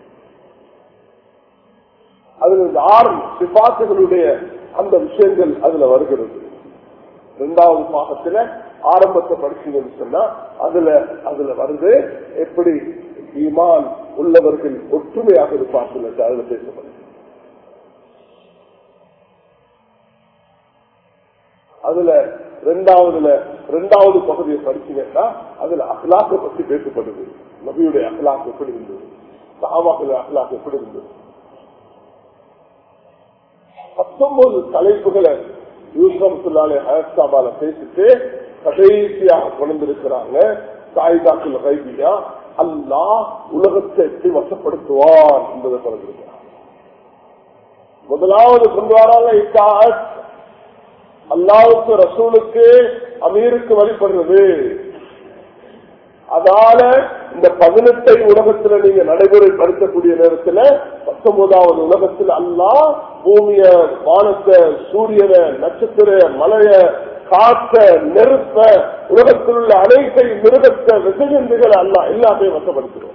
அதுல இந்த ஆறு சிபாத்துகளுடைய அந்த விஷயங்கள் அதுல வருகிறது இரண்டாவது பாகத்துல ஆரம்பத்தை படிச்சீங்கன்னு சொன்னா அதுல அதுல வருது எப்படி ஈமான் உள்ளவர்கள் ஒற்றுமையாக இருப்பார்கள் என்று அதுல பேசப்படுது அதுல ரெண்டாவதுல ரெண்டாவது பகுதியை படிச்சீங்கன்னா அதுல அகலாக்க பத்தி பேசப்படுது நபியுடைய அகலாக்கு எப்படி இருந்தது சாமாக்கள் அகலாக்கு எப்படி இருந்தது பத்தொன்பது தலைப்புகளை யூசம்சுல்லாலே ஹயஸ்தாபால பேசிட்டு கடைசியாக கொண்டிருக்கிறாங்க சாயிதாக்கள் கைதியா அல்லா உலகத்தை எப்படி வசப்படுத்துவான் என்பதை கொண்டிருக்கிறார் முதலாவது கொண்டு வராங்க அல்லாவுக்கு ரசூலுக்கு அமீருக்கு வழிபடுறது அதால இந்த பதினெட்டை உலகத்துல நீங்க நடைமுறைப்படுத்தக்கூடிய நேரத்துல பத்தொன்பதாவது உலகத்தில் அல்லா பூமிய வானத்தை சூரியனை நட்சத்திர மலைய காற்ற நெருப்ப உலகத்தில் உள்ள அனைத்தை மிருகத்தை விசஜந்துகளை அல்ல எல்லாத்தையும் வசப்படுத்துவோம்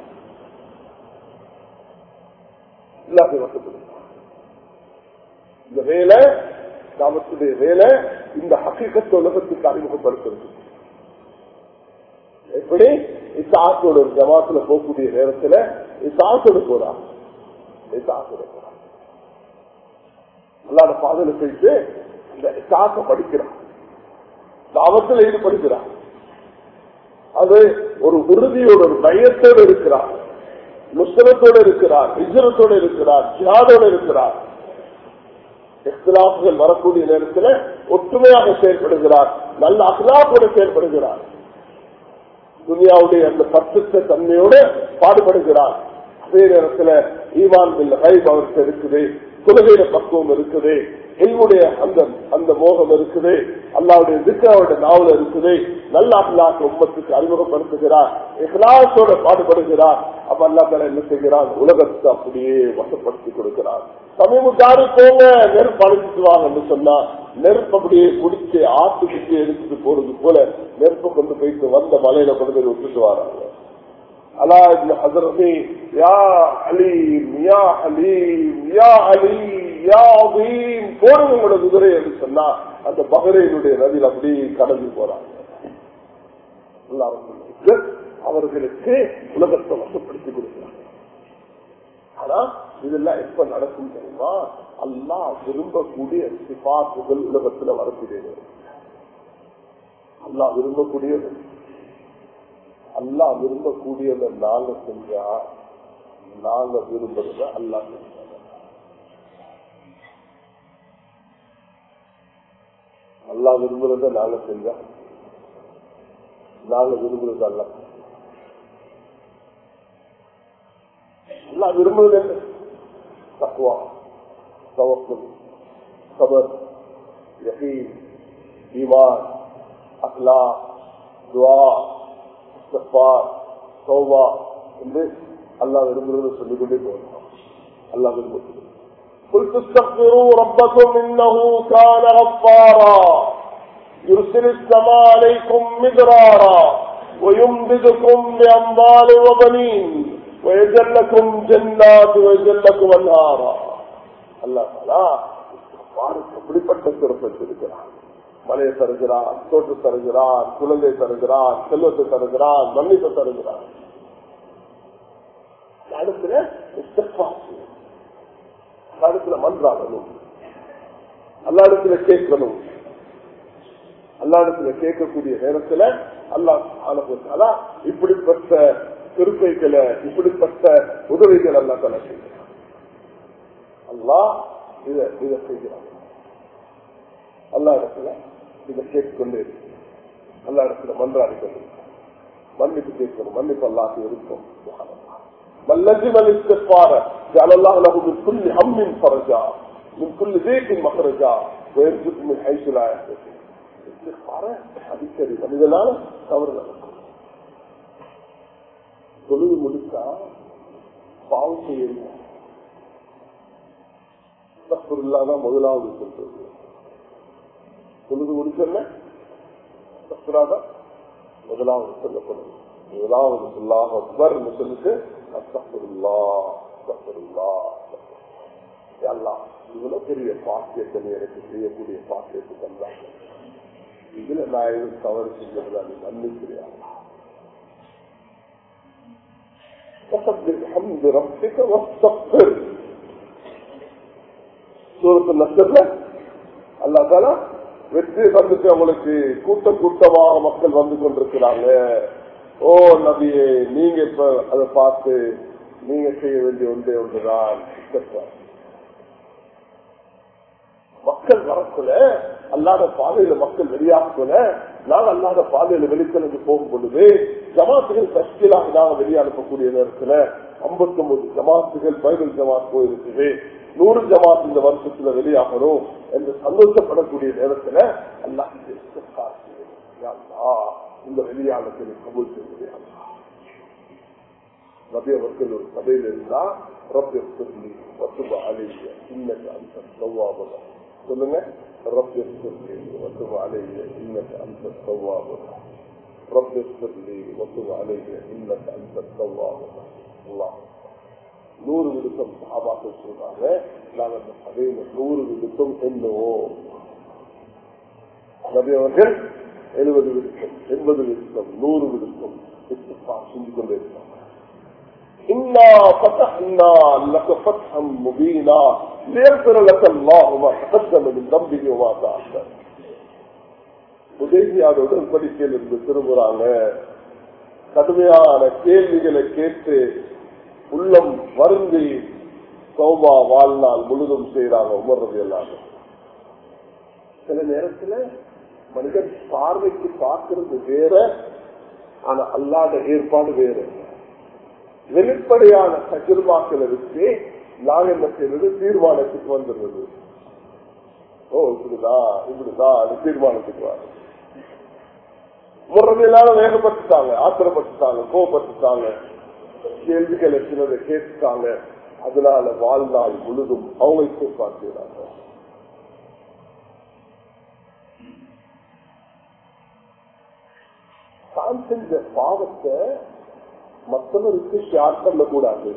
எல்லாத்தையும் வசப்படுத்துவோம் இந்த வேலை காமத்துடைய வேலை இந்த ஹக்கீக்கத்தை உலகத்துக்கு அறிமுகப்படுத்துறது எப்படி இசாத்தோட ஒரு ஜமாத்துல போகக்கூடிய நேரத்துல இசாத்தோட போறா இசாத்தோட போறா அல்லாத பாதல போயிட்டு இந்த இசாத்த படிக்கிறான் தாவத்தில் ஈடுபடுகிறார் அது ஒரு உறுதியோட ஒரு பயத்தோடு இருக்கிறார் முஸ்லத்தோடு இருக்கிறார் இஜரத்தோடு இருக்கிறார் ஜியாதோடு இருக்கிறார் இஸ்லாப்புகள் வரக்கூடிய நேரத்தில் ஒற்றுமையாக செயல்படுகிறார் நல்ல அகலாப்போடு செயல்படுகிறார் துனியாவுடைய அந்த பத்துத்த தன்மையோடு பாடுபடுகிறார் அதே நேரத்தில் ஈமான் பில் ஹைப் அவருக்கு இருக்குது குலகையில பக்குவம் இருக்குது எல்முடைய அந்த அந்த மோகம் இருக்குது அல்லாவுடைய திக்காவுடைய நாவல் இருக்குது நல்ல அல்லாக்கு உம்மத்துக்கு அறிமுகப்படுத்துகிறார் இஹ்லாசோட பாடுபடுகிறார் அப்ப அல்லா தலா என்ன செய்கிறார் உலகத்தை அப்படியே வசப்படுத்தி கொடுக்கிறார் சமீபக்காரு போங்க நெருப்பு அழைச்சிட்டு வாங்கன்னு சொன்னா நெருப்பு அப்படியே குடிச்சு ஆட்டு குச்சி எடுத்துட்டு போறது போல நெருப்பு கொண்டு போயிட்டு வந்த மலையில கொண்டு போய் விட்டுட்டு வராங்க அலா ஹசரதி யா அலீம் யா அலீம் யா அலீம் யா அலீம் போடுங்க உங்களோட குதிரை என்று சொன்னா அந்த பகரையினுடைய நதியில் அப்படி கடந்து போறாங்க அவர்களுக்கு உலகத்தை வசப்படுத்தி கொடுக்கிறாங்க ஆனா இதெல்லாம் எப்ப நடக்கும் தெரியுமா அல்லா விரும்பக்கூடிய சிபாத்துகள் உலகத்துல வரக்கூடியது அல்லா விரும்பக்கூடியது அல்லா விரும்பக்கூடியதை நாங்க செஞ்சா நாங்க விரும்புறத அல்லா அல்லா விரும்புறத நாங்க செஞ்சா நாங்க விரும்புறது அல்ல அல்லா விரும்புறது என்ன தக்குவா தவக்கம் சபர் யகீன் ஈமான் அக்லா துவா இஸ்திக்பார் தௌபா என்று அல்லாஹ் விரும்புகிறது சொல்லிக் கொண்டே போகணும் அல்லாஹ் விரும்புகிறது قل تستغفروا ربكم انه كان غفارا يرسل السماء عليكم مدرارا ويمددكم باموال وبنين ويجعل لكم جنات ويجعل لكم انهارا الله تعالى எப்படிப்பட்ட சிறப்பு இருக்கிறான் மலையை தருகிறான் தோற்று தருகிறான் குழந்தை தருகிறான் செல்வத்தை தருகிறான் மன்னிப்பை தருகிறான் அடுத்துல அடுத்துல மன்றாடணும் அல்லா இடத்துல கேட்கணும் அல்லா இடத்துல கேட்கக்கூடிய நேரத்துல அல்லா இப்படிப்பட்ட திருப்பைகளை இப்படிப்பட்ட உதவிகள் அல்லா தலை செய்கிறான் அல்லா இதை இதை செய்கிறான் அல்லா இடத்துல இதை கேட்டுக்கொண்டே இருக்கு அல்லா இடத்துல மன்றாடி கொண்டு மன்னிப்பு கேட்கணும் மன்னிப்பு அல்லாஹ் இருக்கும் من لزم الاستغفار جعل الله له من كل هم فرجا من كل ضيق مخرجا ويرزق من حيث لا يحتسب استغفار அடிக்கடி மனிதனால தவறு நடக்கும் தொழுது முடிச்சா பாவம் செய்யணும் இல்லாதான் முதலாவது சொல்றது தொழுது முடிச்சல முதலாவது சொல்லப்படும் முதலாவது சொல்லாக அக்பர் சொல்லிட்டு அஸ்தகுல்லா அஸ்தகுல்லா எல்லாம் இவ்வளவு பெரிய பாக்கியத்தை எனக்கு செய்யக்கூடிய பாக்கியத்தை தந்தாங்க இதுல நான் எதுவும் தவறு செஞ்சது அது மன்னிக்கிறியா بحمد ربك واستغفر சூரத்து நஷ்டத்துல அல்லா தாலா வெற்றி வந்துட்டு அவங்களுக்கு கூட்டம் கூட்டமாக மக்கள் வந்து கொண்டிருக்கிறாங்க ஓ நபியே நீங்க இப்ப அதை பார்த்து நீங்க செய்ய வேண்டிய ஒன்றே ஒன்றுதான் மக்கள் வரக்குள்ள அல்லாத பாதையில மக்கள் வெளியாகல நாங்க அல்லாத பாதையில வெளிக்கிழந்து போகும் பொழுது ஜமாத்துகள் தஷ்கிலாக நாங்க வெளியே அனுப்பக்கூடிய நேரத்துல ஐம்பத்தி ஒன்பது ஜமாத்துகள் பைபிள் ஜமாத் போயிருக்குது நூறு ஜமாத் இந்த வருஷத்துல வெளியாகணும் என்று சந்தோஷப்படக்கூடிய நேரத்துல அல்லா இந்த வெளியாளத்தை கபூல் செய்வது நபி அவர்கள் ஒரு சபையில் இருந்தா ரப்பி சொல்லி வசுப அலைய இன்னக்கு அந்த சௌவாபதம் சொல்லுங்க ரப்பி சொல்லி வசுப அலைய இன்னக்கு அந்த சௌவாபதம் ரப்பி சொல்லி வசுப அலைய இன்னக்கு அந்த சௌவாபதம் அல்லாஹ் நூறு விடுத்தம் சாபாக்கள் சொல்றாங்க நாங்கள் அந்த சபையில நூறு விடுத்தம் என்னவோம் நபி அவர்கள் எழுபது விடுத்தம் எண்பது விடுத்தம் நூறு விடுத்தம் செஞ்சு கொண்டே இருக்காங்க إنا فتحنا لك فتحا مبينا ليغفر لك الله ما تقدم من ذنبه وما تأخر உதவியார் உடன்படிக்கையில் இருந்து திரும்புறாங்க கடுமையான கேள்விகளை கேட்டு உள்ளம் வருந்தி சௌபா வாழ்நாள் முழுதும் செய்யறாங்க உமர்றது எல்லாரும் சில நேரத்துல மனிதன் பார்வைக்கு பார்க்கறது வேற ஆனா அல்லாத ஏற்பாடு வேற வெளிப்படையான தஜிர்மாக்களை வச்சு நாங்க என்ன செய்யறது தீர்மானத்துக்கு வந்துடுறது ஓ இப்படிதான் இப்படிதான் அது தீர்மானத்துக்கு வர முறையிலான வேகப்பட்டுட்டாங்க ஆத்திரப்பட்டுட்டாங்க கோபப்பட்டுட்டாங்க கேள்விகளை சிலரை கேட்டுட்டாங்க அதனால வாழ்நாள் முழுதும் அவங்க பார்க்கிறாங்க தான் செஞ்ச பாவத்தை மற்றவருக்கு ஷேர் பண்ணக்கூடாது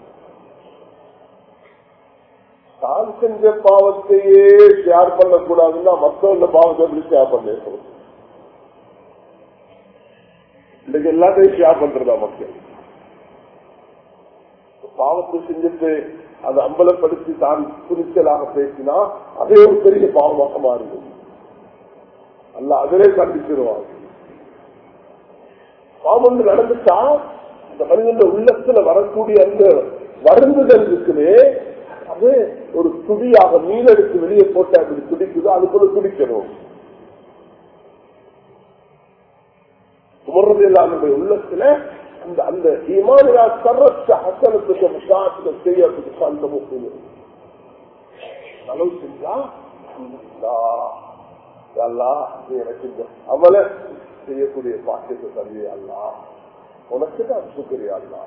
தான் செஞ்ச பாவத்தையே ஷேர் பண்ணக்கூடாதுன்னா மற்றவங்க பாவத்தை எப்படி ஷேர் பண்ணிருக்கணும் இன்னைக்கு எல்லாத்தையும் ஷேர் பண்றதா மக்கள் பாவத்தை செஞ்சுட்டு அதை அம்பலப்படுத்தி தான் துணிச்சலாக பேசினா அதே ஒரு பெரிய பாவமாக மாறிடும் அல்ல அதிலே கண்டிச்சிருவாங்க பாவம் வந்து நடந்துட்டா அந்த மனிதன் உள்ளத்துல வரக்கூடிய அந்த வருந்துதல் இருக்குதே அது ஒரு துடியாக மீனெடுத்து வெளியே போட்டு அப்படி துடிக்குது அதுக்குள்ள துடிக்கணும் உமர்றது இல்லாம உள்ளத்துல அந்த அந்த ஈமானியா சர்வத்த ஹசனத்துக்கு முசாத்துக்கு செய்யறதுக்கு அந்த முக்கியம் அளவு செஞ்சா அல்லா நீ எனக்கு இந்த அமல செய்யக்கூடிய பாக்கியத்தை தருவே அல்லா உனக்கு தான் சுக்கரியா அல்லா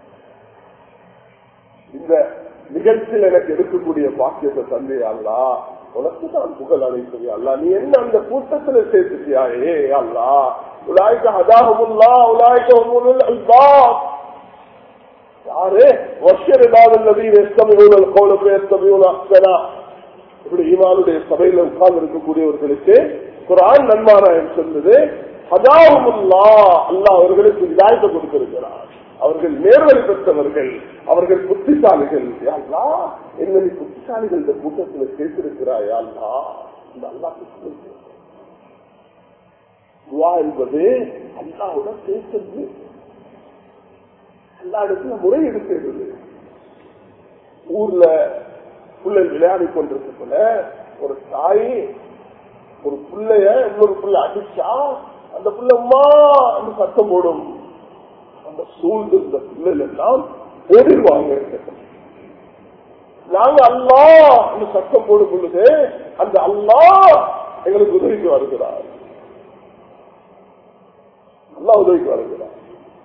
இந்த நிகழ்ச்சியில் எனக்கு எடுக்கக்கூடிய பாக்கியத்தை தந்தே அல்லா உனக்கு தான் புகழ் அழைப்பது அல்லா நீ என்ன அந்த கூட்டத்தில் சேர்த்துட்டியா ஏ அல்லா உலாய்க்க அதாகமுல்லா உலாய்க்க அல்பாப் யாரு வருஷம் இல்லாதல்லது எஸ்தமியூனல் கோலப்பு எஸ்தமியூன அஸ்தனா இப்படி ஈமானுடைய சபையில உட்கார்ந்து இருக்கக்கூடியவர்களுக்கு குரான் நன்மாராயம் சொன்னது ஹஜாவுல்லா அல்லா அவர்களுக்கு இதாயத்தை கொடுத்திருக்கிறார் அவர்கள் நேர்வழி பெற்றவர்கள் அவர்கள் புத்திசாலிகள் யாழ்லா என்னை புத்திசாலிகள் இந்த கூட்டத்தில் சேர்த்திருக்கிறாய் யாழ்லா இந்த அல்லா துவா என்பது அல்லாவுடன் பேசுறது எல்லா இடத்துல முறையீடு செய்வது ஊர்ல பிள்ளை விளையாடி கொண்டிருக்கல ஒரு தாய் ஒரு பிள்ளைய இன்னொரு பிள்ளை அடிச்சா அந்த பிள்ளை அம்மா அந்த சத்தம் போடும் அந்த சூழ்ந்து இந்த பிள்ளைகள் எல்லாம் ஓடிடுவாங்க நாங்க அல்லா அந்த சத்தம் போடும் பொழுது அந்த அல்லா எங்களுக்கு உதவிக்கு வருகிறார் அல்லா உதவிக்கு வருகிறார்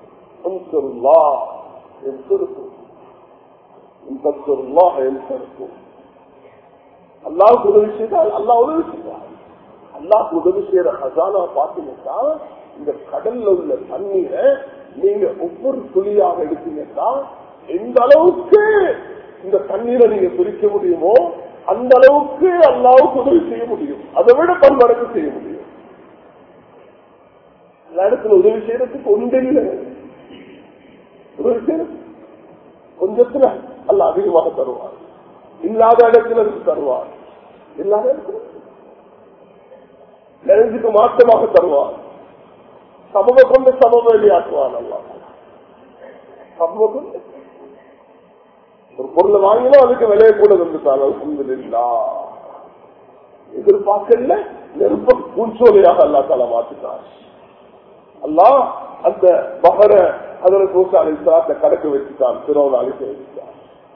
அல்லாவுக்கு உதவி செய்தால் அல்லா உதவி செய்வார் அல்லாவுக்கு உதவி செய்யற ஹசானா பாத்தீங்கன்னா இந்த கடல்ல உள்ள தண்ணீரை நீங்க ஒவ்வொரு துளியாக எடுத்தீங்கன்னா எந்த அளவுக்கு இந்த தண்ணீரை நீங்க பிரிக்க முடியுமோ அந்த அளவுக்கு அல்லாவுக்கு உதவி செய்ய முடியும் அதை விட பன்மடங்கு செய்ய முடியும் எல்லா இடத்துல உதவி செய்யறதுக்கு ஒன்றில்லை உதவி செய்யறது கொஞ்சத்துல அல்ல அதிகமாக தருவார் இல்லாத இடத்துல இருக்கு தருவார் இல்லாத இடத்துல நெருஞ்சுக்கு மாற்றமாக தருவார் சமூக கொண்டு சமூக வெளியாக்குவான் அல்லா சமூக கொண்டு ஒரு பொருளை வாங்கினா அதுக்கு விலையை கூட வந்துட்டான் அல்ஹம்துலில்லா எதிர்பார்க்கல நெருப்ப பூஞ்சோலையாக அல்லா தால மாத்திட்டான் அல்லா அந்த பகர அதற்கு மூசா அலிஸ்லாத்தை கடக்க வச்சுட்டான் பிறவன் அழிக்க வச்சுட்டான்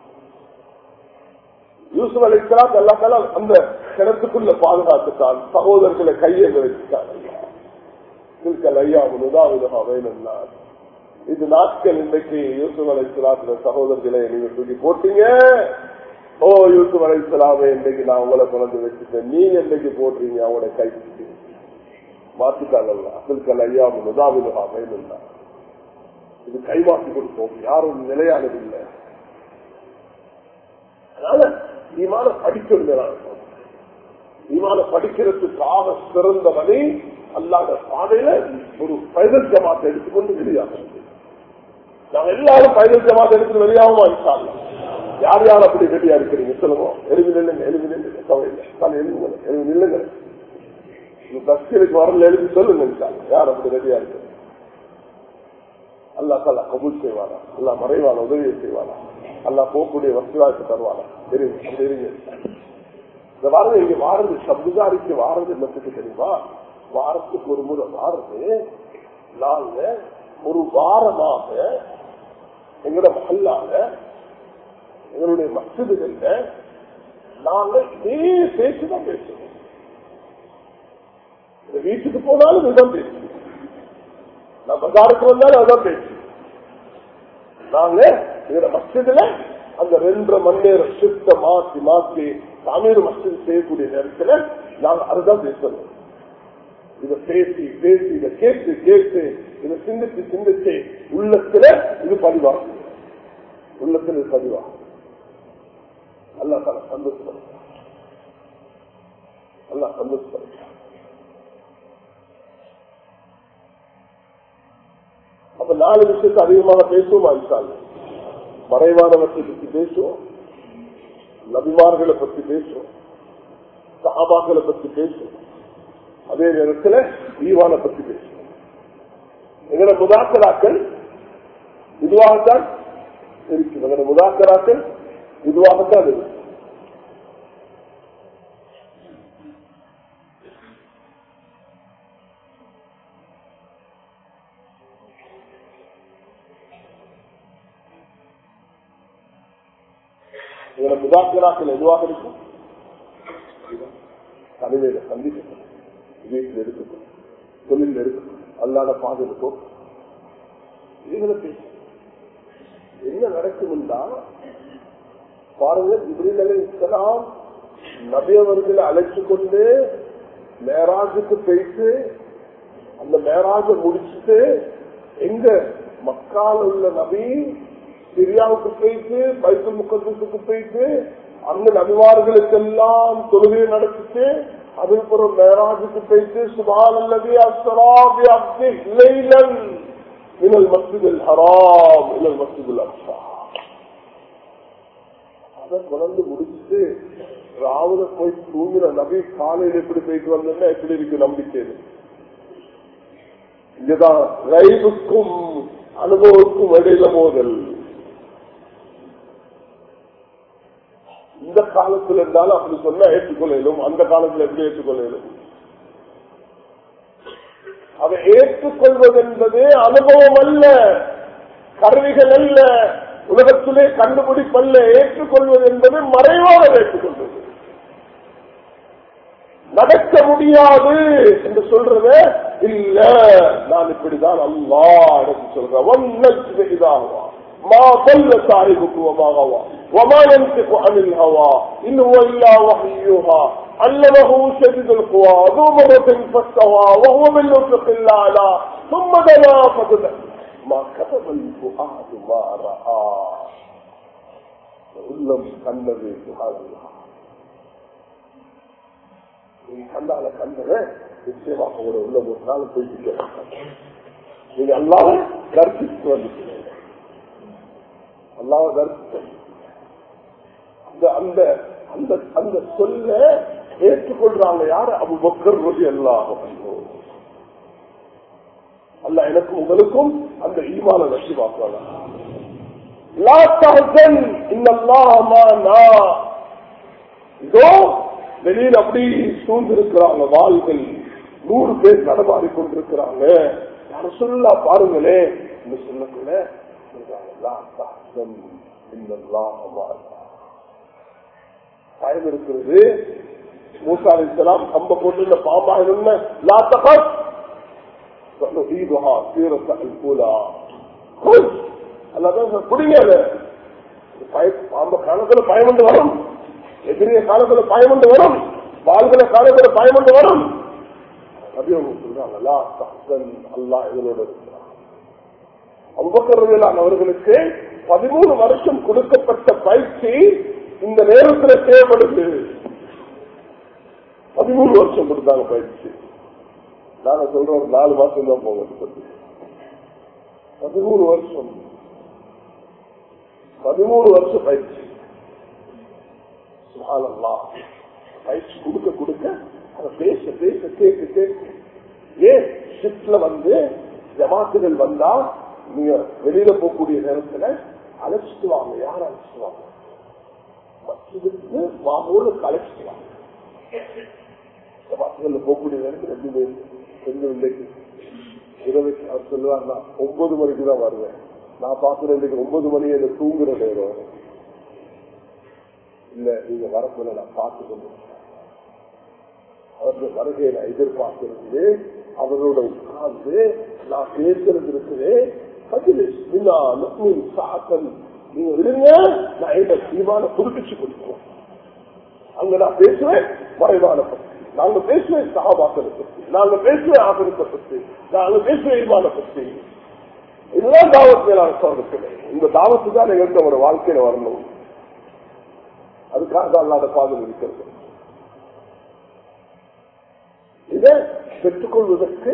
யூசுப் அலிஸ்லாத் அல்லா தால அந்த கிணத்துக்குள்ள பாதுகாத்துட்டான் சகோதரர்களை கையெங்க வச்சுட்டான் ஐயா முனுதாவுதா வேணும்னார் இது நாட்கள் இன்றைக்கு யூசுப் அலை சலாத்துல சகோதரர்களை நீங்க தூக்கி போட்டீங்க ஓ யூசுப் அலை சலாமை இன்றைக்கு நான் உங்களை கொண்டு வச்சுட்டேன் நீங்க இன்னைக்கு போடுறீங்க அவங்களோட கை மாத்திட்டாங்கல்ல அசல்கள் ஐயா முதாவிதா வேணும்னா இது கைமாற்றி கொடுப்போம் யாரும் நிலையானது இல்லை அதனால இமான படிக்கிறது இமான படிக்கிறதுக்காக சிறந்த வழி அல்லாத பாதையில ஒரு பைதல் ஜமாத்தை எடுத்துக்கொண்டு வெளியாகும் நாங்க எல்லாரும் பைதல் ஜமாத்தை எடுத்து வெளியாகுமா இன்ஷால்ல யார் யார் அப்படி ரெடியா இருக்கிறீங்க சொல்லுங்க எழுதி நில்லுங்க எழுதி நில்லுங்க கவலை எழுதுங்க எழுதி நில்லுங்க தஸ்கருக்கு வரல எழுதி சொல்லுங்க இன்ஷால்ல யார் அப்படி ரெடியா இருக்கு அல்லா தலா கபூல் செய்வானா அல்லா மறைவான உதவியை செய்வானா அல்லா போகக்கூடிய வசதிவாய்ப்பு தருவானா தெரியுங்க இந்த வாரம் இங்க வாரது சமுதாரிக்கு வாரது என்னத்துக்கு தெரியுமா வாரத்துக்கு ஒரு முறை வாரது நாங்க ஒரு வாரமாக எங்களோட மகல்லால எங்களுடைய மசிதுகள்ல நாங்க இதே பேச்சுதான் பேசுவோம் வீட்டுக்கு போனாலும் இதுதான் பேசுவோம் நான் பஜாருக்கு வந்தாலும் அதான் பேச்சு நாங்க எங்களோட மசிதுல அந்த ரெண்டரை மணி நேரம் ஷிப்ட மாத்தி மாத்தி தமிழ் மசிது செய்யக்கூடிய நேரத்துல நாங்க அதுதான் பேசணும் இதை பேசி பேசி இதை கேட்டு கேட்டு இதை சிந்திச்சு சிந்திச்சு உள்ளத்துல இது பதிவாகும் உள்ளத்துல இது பதிவாகும் அல்லா தலை சந்தோஷப்படுத்த அல்லா சந்தோஷப்படுத்த அப்ப நாலு விஷயத்தை அதிகமாக பேசுவோமா இன்சால் மறைவானவற்றை பற்றி பேசுவோம் நபிமார்களை பற்றி பேசுவோம் சகாபாக்களை பற்றி பேசுவோம் அதே நேரத்தில் ஈவான பற்றி பேசுவோம் எங்களோட முதாக்கலாக்கள் இதுவாகத்தான் இருக்கு அதோட முதாக்கராக்கள் இதுவாகத்தான் இருக்கு இதோட முதாக்கராக்கள் எதுவாக இருக்கும் தனிமையில சந்திக்கணும் வீட்டில் இருக்கட்டும் தொழில் இருக்கட்டும் அல்லாத பாதை இருக்கும் இதுகளை பேச என்ன நடக்கும்னா பாருங்க இப்ரீல் இஸ்லாம் நபியவர்களை அழைச்சு கொண்டு மேராஜுக்கு போயிட்டு அந்த மேராஜ முடிச்சுட்டு எங்க மக்கால் உள்ள நபி சிரியாவுக்கு போயிட்டு பைசல் முக்கத்துக்கு போயிட்டு அந்த நபிமார்களுக்கெல்லாம் தொழுகையை நடத்திட்டு அதுக்கப்புறம் மேராஜுக்கு போயிட்டு சுபான் அல்லது அஸ்வராபி அப்தி இலைலன் இனல் மஸ்ஜிதில் ஹராம் இனல் மஸ்ஜிதில் அக்ஸா அதை குழந்து முடிச்சுட்டு ராவுல போய் தூங்குற நபி காலையில் எப்படி போயிட்டு வந்தோம்னா எப்படி இருக்கு நம்பிக்கை இங்கதான் ரயிலுக்கும் அனுபவத்துக்கும் இடையில மோதல் இந்த காலத்துல இருந்தாலும் அப்படி சொன்னா ஏற்றுக்கொள்ளும் அந்த காலத்துல எப்படி ஏற்றுக்கொள்ளும் அதை ஏற்றுக்கொள்வது என்பது அனுபவம் அல்ல கருவிகள் அல்ல உலகத்திலே கண்டுபிடிப்பல்ல ஏற்றுக்கொள்வது என்பது மறைவாக ஏற்றுக்கொள்வது நடக்க முடியாது என்று சொல்றத இல்ல நான் இப்படிதான் அல்லா எனக்கு சொல்றேன் இதாகுவா ما ضل صاحبكم وما غوى وما ينطق عن الهوى إن هو إلا وحي يوحى علمه شديد القوى ذو مرة فاستوى وهو بالأفق الأعلى ثم دنا فدنا ما كتب الفؤاد ما رأى உள்ளம் கண்டது சுகாதாரம் நீங்க கண்டால கண்டத நிச்சயமாக உங்களோட உள்ளம் ஒரு நாள் போயிட்டு நீங்க அல்லாத கருத்து வந்துட்டீங்க அல்லாத கருத்து அந்த அந்த அந்த அந்த சொல்ல ஏற்றுக்கொள்றாங்க யாரு அபு பக்கர் ரவி அல்லாஹ் அல்ல எனக்கும் உங்களுக்கும் அந்த ஈமான நசி பார்க்கலாம் இதோ வெளியில் அப்படி சூழ்ந்திருக்கிறாங்க வாள்கள் நூறு பேர் நடமாறி கொண்டிருக்கிறாங்க யார சொல்லா பாருங்களே இந்த சொல்லக்குள்ள பயம் இருக்கிறது மூசா அலிஸ்லாம் கம்ப போட்டு இந்த பாம்பாயிரம் லா தகத் نعيدها سيرة الأولى خذ அல்லாதான் புடிங்க அந்த காலத்துல பயமண்டு வரும் எதிரிய காலத்துல பயமண்டு வரும் வாழ்கிற காலத்துல பயமண்டு வரும் அப்படி அவங்க சொல்றாங்களா தஹன் அல்லா இதனோட இருக்கிறான் அம்பக்கரவியலான் அவர்களுக்கு பதிமூணு வருஷம் கொடுக்கப்பட்ட பயிற்சி இந்த நேரத்தில் தேவைப்படுது பதிமூணு வருஷம் கொடுத்தாங்க பயிற்சி நாங்க சொல்றோம் ஒரு நாலு மாசம் தான் போங்க பதிமூணு வருஷம் பதிமூணு வருஷம் பயிற்சி சுகானல்லா பயிற்சி கொடுக்க கொடுக்க அதை பேச பேச கேட்க கேட்க ஏன் ஷிப்ட்ல வந்து ஜமாத்துகள் வந்தா நீங்க வெளியில போகக்கூடிய நேரத்துல அழைச்சிட்டு வாங்க யார் அழைச்சிட்டு வாங்க மற்றதுக்கு வாங்கூருக்கு அழைச்சிட்டு வாங்க ஜமாத்துகள்ல போகக்கூடிய நேரத்தில் ரெண்டு பேர் கொஞ்சம் இல்லைக்கு இரவுக்கு அவர் சொல்லுவார் நான் ஒன்பது மணிக்கு தான் வருவேன் நான் பாக்குறேன் இன்னைக்கு ஒன்பது மணி எனக்கு தூங்குற நேரம் இல்ல நீங்க வரப்போல நான் பார்த்து கொண்டு அவர்கள் வருகையை நான் எதிர்பார்க்கிறது அவரோட உட்கார்ந்து நான் பேசுறது இருக்குது நீங்க விடுங்க நான் இந்த தீமான புதுப்பிச்சு கொடுப்போம் அங்க நான் பேசுவேன் மறைவான பற்றி நாங்க பேசுவேன் சகாபாக்களை பற்றி நாங்க பேசுவேன் ஆபரத்தை பற்றி நாங்க பேசுவேன் ஈமான பற்றி இதுதான் தாவத்தை நான் சொல்றேன் இந்த தாவத்து தான் எங்களுக்கு ஒரு வாழ்க்கையில வரணும் அதுக்காக அல்லாத பாதம் இருக்கிறது இதை பெற்றுக்கொள்வதற்கு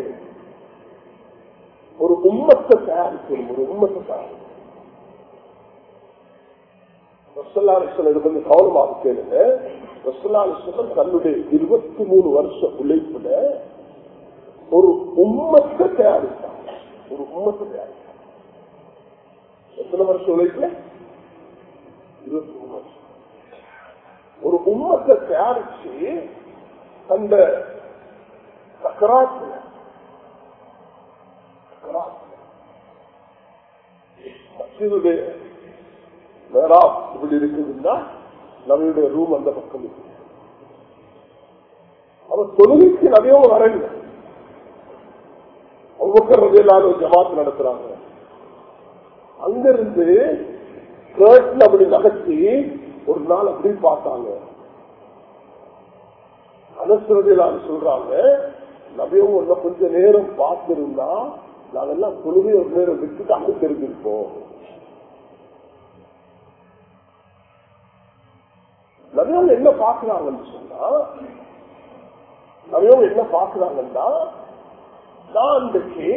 ஒரு உம்மத்தை தயாரிக்கணும் ஒரு உம்மத்தை தயாரிக்கணும் இது கொஞ்சம் கவனமாக கேளுங்க ரசலாலிசலம் தன்னுடைய இருபத்தி மூணு வருஷ உழைப்புல ஒரு உம்மத்தை தயாரித்தார் ஒரு உம்மத்தை தயாரித்தார் எத்தனை வருஷம் உழைப்புல இருபத்தி மூணு வருஷம் ஒரு உம்மத்தை தயாரிச்சு அந்த சக்கராத்துல சக்கராத்துல மசிதுடைய மேரா இப்படி இருக்குதுன்னா நபியுடைய ரூம் அந்த பக்கம் இருக்கு அவர் தொழுகைக்கு நபியும் வரல ஒவ்வொரு ஜமாத் நடத்துறாங்க அங்கிருந்து கேர்ட்ல அப்படி நகர்த்தி ஒரு நாள் அப்படி பார்த்தாங்க அனசுரதிலான்னு சொல்றாங்க நபியும் ஒன்ன கொஞ்ச நேரம் பார்த்திருந்தா நாங்கெல்லாம் தொழுகை ஒரு நேரம் விட்டுட்டு அங்க தெரிஞ்சிருப்போம் நபியவங்க என்ன பாக்குறாங்கன்னு சொன்னா நபியவங்க என்ன பாக்குறாங்கன்னா நான் இன்றைக்கு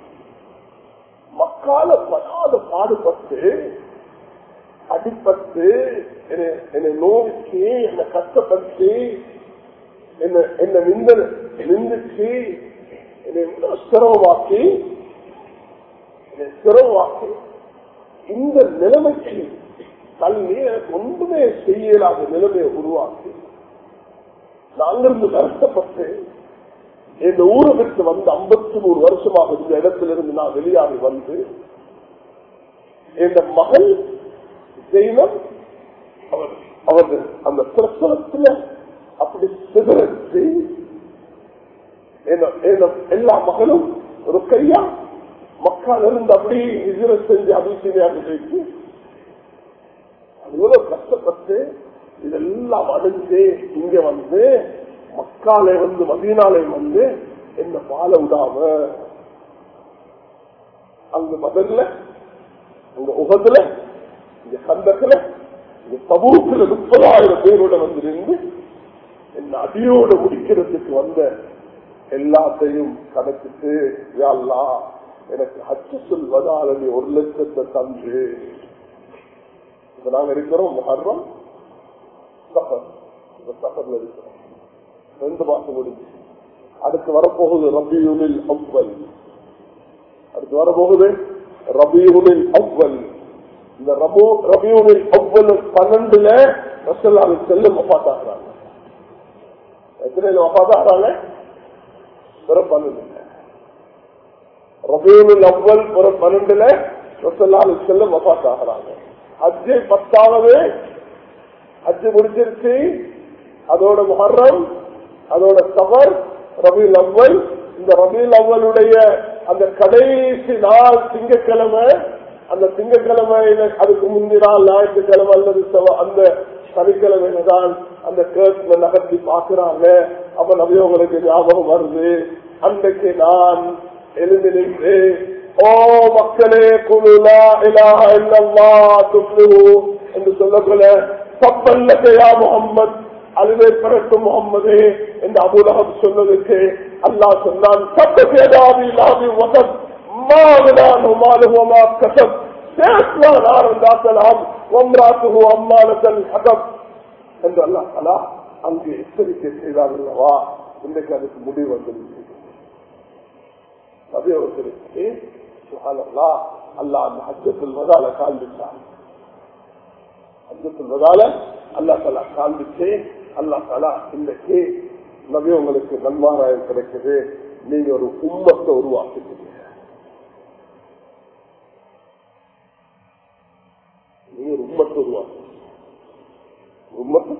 மக்கால படாத பாடுபட்டு அடிப்பட்டு என்னை நோய்க்கு என்னை கஷ்டப்பட்டு என்ன என்ன நிந்த நிந்துச்சு என்னை சிரமமாக்கி என்னை சிரமமாக்கி இந்த நிலைமைக்கு தள்ளி எனக்கு ஒன்றுமே செய்யலாத நிலைமையை உருவாக்கி நாங்கிருந்து கஷ்டப்பட்டு இந்த ஊரை விட்டு வந்து ஐம்பத்தி மூணு வருஷமாக இந்த இடத்திலிருந்து நான் வெளியாகி வந்து என் மகள் ஜெயினம் அவர் அவர் அந்த பிரசவத்துல அப்படி சிதறச்சு எல்லா மகளும் ஒரு கையா மக்கள் இருந்து அப்படி இதிர செஞ்சு அபிஷேகம் வைத்து இவ்வளவு கஷ்டப்பட்டு இதெல்லாம் அடைஞ்சு இங்க வந்து மக்காலே வந்து மதீனாலே வந்து என்ன பால விடாம அங்க மதல்ல அங்க உகத்துல இங்க கந்தத்துல இங்க தபூத்துல முப்பதாயிரம் பேரோட வந்து நின்று என்ன அடியோட முடிக்கிறதுக்கு வந்த எல்லாத்தையும் கணக்கிட்டு யாழ்லா எனக்கு ஹச்சு சொல்வதால் நீ ஒரு லட்சத்தை தந்து இப்ப நாங்க இருக்கிறோம் மகர்வம் சஃபர் இந்த சஃபர்ல இருக்கிறோம் ரெண்டு மாசம் முடிஞ்சு அடுத்து வரப்போகுது ரபியூனில் அவ்வல் அடுத்து வரப்போகுது ரபியூனில் அவ்வல் இந்த ரபு ரபியூனில் அவ்வல் பன்னெண்டுல ரசல்லாவை செல்லும் வப்பாத்தாக்குறாங்க எத்தனை வப்பாத்தாக்குறாங்க பிற பன்னெண்டு ரபியூனில் அவ்வல் பிற பன்னெண்டுல ரசல்லாவை செல்லும் வப்பாத்தாக்குறாங்க அஜு பத்தாவது அஜு முடிஞ்சிருச்சு அதோட முகர்றம் அதோட சவர் ரபில் அவ்வல் இந்த ரபில் அவ்வளுடைய அந்த கடைசி நாள் திங்கக்கிழமை அந்த திங்கக்கிழமையில அதுக்கு முந்தி நாள் ஞாயிற்றுக்கிழமை அல்லது அந்த சனிக்கிழமையில தான் அந்த கேர்ட்ல நகர்த்தி பாக்குறாங்க அப்ப நபியவங்களுக்கு ஞாபகம் வருது அன்றைக்கு நான் எழுந்து நின்று ஓ மக்களே குழுலா இலா இல்லல்லா துப்ளு என்று சொல்லக்குள்ள சப்பல்லத்தையா முகம்மது அதுவே பிறகு முகம்மது என்று அபுலகம் சொன்னதுக்கு அல்லா சொன்னான் என்று அல்லா அலா அங்கு எச்சரிக்கை செய்தார்களவா இன்றைக்கு அதுக்கு முடிவு வந்திருக்கு நபியவர்களுக்கு அல்லா அந்த ஹஜத்தில் வதால காண்பித்தார் ஹஜத்தில் வதால அல்லா தலா காண்பிச்சு அல்லா தலா இன்றைக்கு நபி உங்களுக்கு நன்மாராயம் கிடைக்குது நீங்க ஒரு உம்மத்தை உருவாக்குறீங்க நீங்க ஒரு உம்மத்தை உருவாக்கு உம்மத்து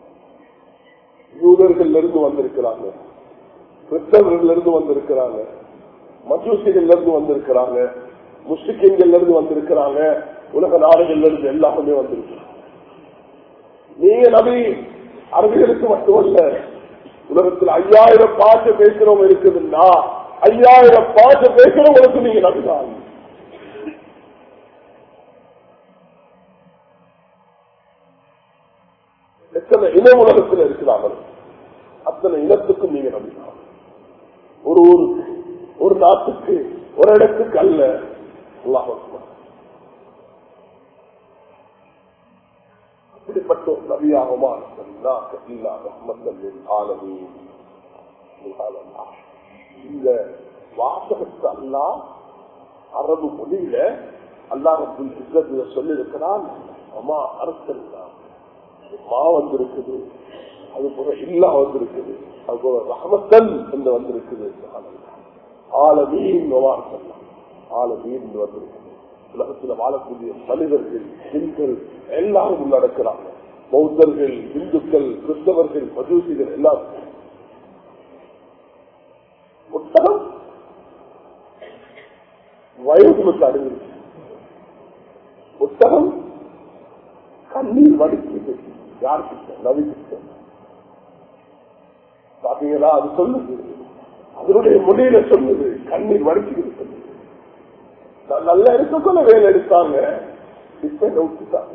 யூதர்கள் இருந்து வந்திருக்கிறாங்க கிறிஸ்தவர்கள் இருந்து வந்திருக்கிறாங்க மஜூசிகள் இருந்து வந்திருக்கிறாங்க முஸ்லிம்கள் இருந்து வந்திருக்கிறாங்க உலக நாடுகள்ல இருந்து எல்லாருமே வந்திருக்கிறாங்க நீங்க நபி அரபிகளுக்கு மட்டுமல்ல உலகத்தில் ஐயாயிரம் பாட்டு பேசுறவங்க இருக்குதுன்னா ஐயாயிரம் பாட்டு பேசுறவங்களுக்கு நீங்க நபிதான் எத்தனை இன உலகத்தில் இருக்கிறார்கள் அத்தனை இனத்துக்கும் நீங்க நம்பினாங்க ஒரு ஊருக்கு ஒரு நாட்டுக்கு ஒரு இடத்துக்கு அல்ல அல்லாஹ் அப்படிப்பட்ட ஒரு நபியாகுமா இந்த வாசகத்தை அல்லா அரபு மொழியில அல்லாஹ் சொல்லி இருக்கிறான் அம்மா அரசல் மா வந்திருக்குது அது போல இல்லா வந்திருக்குது அது போல ரஹமத்தன் என்று வந்திருக்குது ஆலமீன் ஆலமீன் என்று வந்திருக்குது உலகத்தில் வாழக்கூடிய மனிதர்கள் பெண்கள் எல்லாரும் உள்ளடக்கிறாங்க பௌத்தர்கள் இந்துக்கள் கிறிஸ்தவர்கள் மஜூசிகள் எல்லாரும் புத்தகம் வயதுக்கு அடைஞ்சிருச்சு புத்தகம் கண்ணீர் வடிக்குது யாருக்கிட்ட நவிக்கிட்ட பாத்தீங்களா அது சொல்லுது அதனுடைய மொழியில சொல்லுது கண்ணீர் வடிச்சுக்கிட்டு சொல்லுது நான் நல்லா இருக்கக்குள்ள வேலை எடுத்தாங்க இப்ப என்ன விட்டுட்டாங்க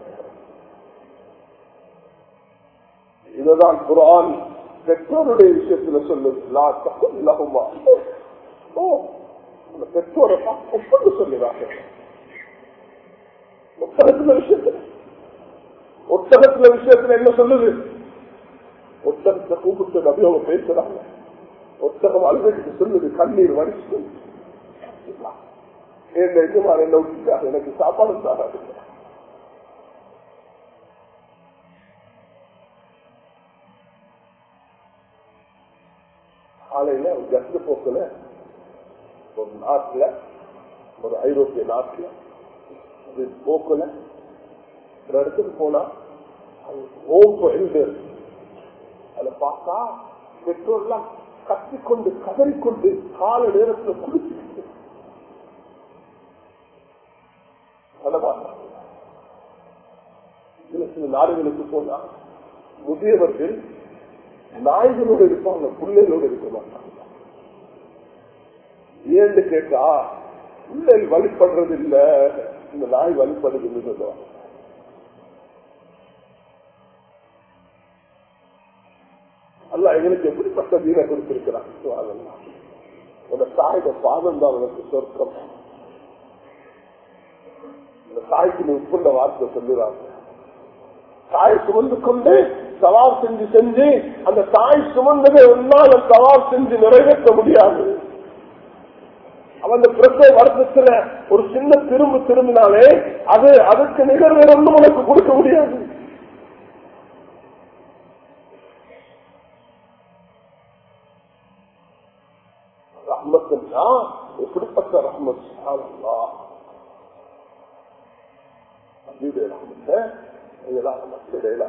இதுதான் குரான் பெற்றோருடைய விஷயத்துல சொல்லுது லா தகுல் லஹுமா. ஓ அந்த பெற்றோரை ஒப்பந்து சொல்லுறாங்க ஒட்டகத்துல விஷயத்துல ஒட்டகத்துல விஷயத்துல என்ன சொல்லுது ஒட்டகத்தை கூப்பிட்டு நபி அவங்க பேசுறாங்க ஒட்டகம் அழுகைக்கு சொல்லுது கண்ணீர் வடிச்சு என் எஜமான் என்ன விட்டுட்டாங்க எனக்கு சாப்பாடு தராது காலையில ஒரு கஸ்ட் போக்குல ஒரு நாட்டுல ஒரு ஐரோப்பிய நாட்டுல அது போக்குல ஒரு இடத்துக்கு போனா அது ஹோம் எல்டர் அதை பார்த்தா பெற்றோர்லாம் கத்திக்கொண்டு கதறிக்கொண்டு கால நேரத்தில் குடிச்சுக்கிட்டு அதை பார்த்தாங்க சில சில நாடுகளுக்கு போனா முதியவர்கள் நாய்களோடு இருப்பாங்க பிள்ளைகளோடு இருக்க மாட்டாங்க ஏன்னு கேட்டா பிள்ளைகள் வழிபடுறது இல்ல இந்த நாய் வழிபடுதுன்னு சொல்லுவாங்க அல்ல எங்களுக்கு எப்படிப்பட்ட வீரை கொடுத்திருக்கிறான் உங்க தாயோட பாதம் தான் உனக்கு சொர்க்கம் இந்த தாய்க்கு நீ உப்புண்ட வார்த்தை சொல்லுறாங்க தாய் சுமந்து கொண்டு சவால் செஞ்சு செஞ்சு அந்த தாய் சுமந்ததை உன்னால சவால் செஞ்சு நிறைவேற்ற முடியாது அவன் பிரசவ வருத்தத்துல ஒரு சின்ன திரும்பு திரும்பினாலே அது அதுக்கு நிகர் வேற ஒன்றும் உனக்கு கொடுக்க முடியாது ரஹ்மத்துல்லா எப்படிப்பட்ட ரஹ்மத் சுப்ஹானல்லா நபியுடைய ரஹ்மத்தை இதெல்லாம் நமக்கு இடையில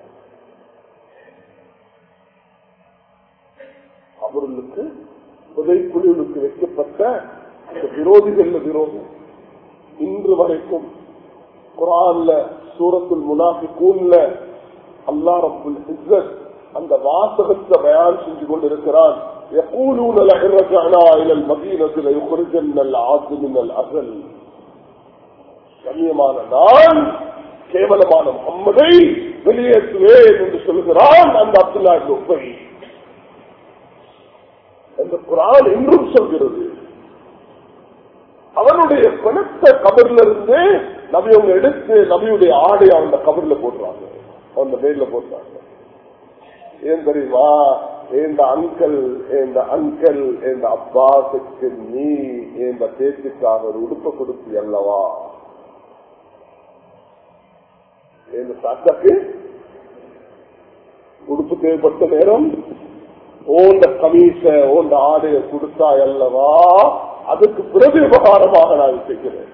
அவர்களுக்கு புதை குழுவுக்கு வைக்கப்பட்ட இந்த விரோதிகள் விரோதம் இன்று வரைக்கும் குரான்ல சூரத்துல் முனாஃபி கூன்ல அல்லா ரப்புல் இஸ்ஸத் அந்த வாசகத்தை பயான் செஞ்சு கொண்டிருக்கிறான் يقولون لئن رجعنا الى المدينه ليخرجن العبد من الاذل கண்ணியமான நான் கேவலமான முகம்மதை வெளியேற்றுவேன் என்று சொல்கிறான் அந்த அப்துல்லா உப்பை இந்த குரான் என்றும் சொல்கிறது அவனுடைய பிணத்த கபர்ல இருந்து நபியவங்க எடுத்து நபியுடைய ஆடை அந்த கபர்ல போடுறாங்க அந்த மேல போடுறாங்க ஏன் தெரியுமா இந்த அங்கிள் இந்த அங்கிள் இந்த அப்பாசுக்கு நீ இந்த பேச்சுக்காக ஒரு உடுப்ப கொடுத்து அல்லவா இந்த தாத்தாக்கு உடுப்பு தேவைப்பட்ட நேரம் ஓண்ட கமீச ஓண்ட ஆடைய கொடுத்தா அல்லவா அதுக்கு பிரதி உபகாரமாக நான் செய்கிறேன்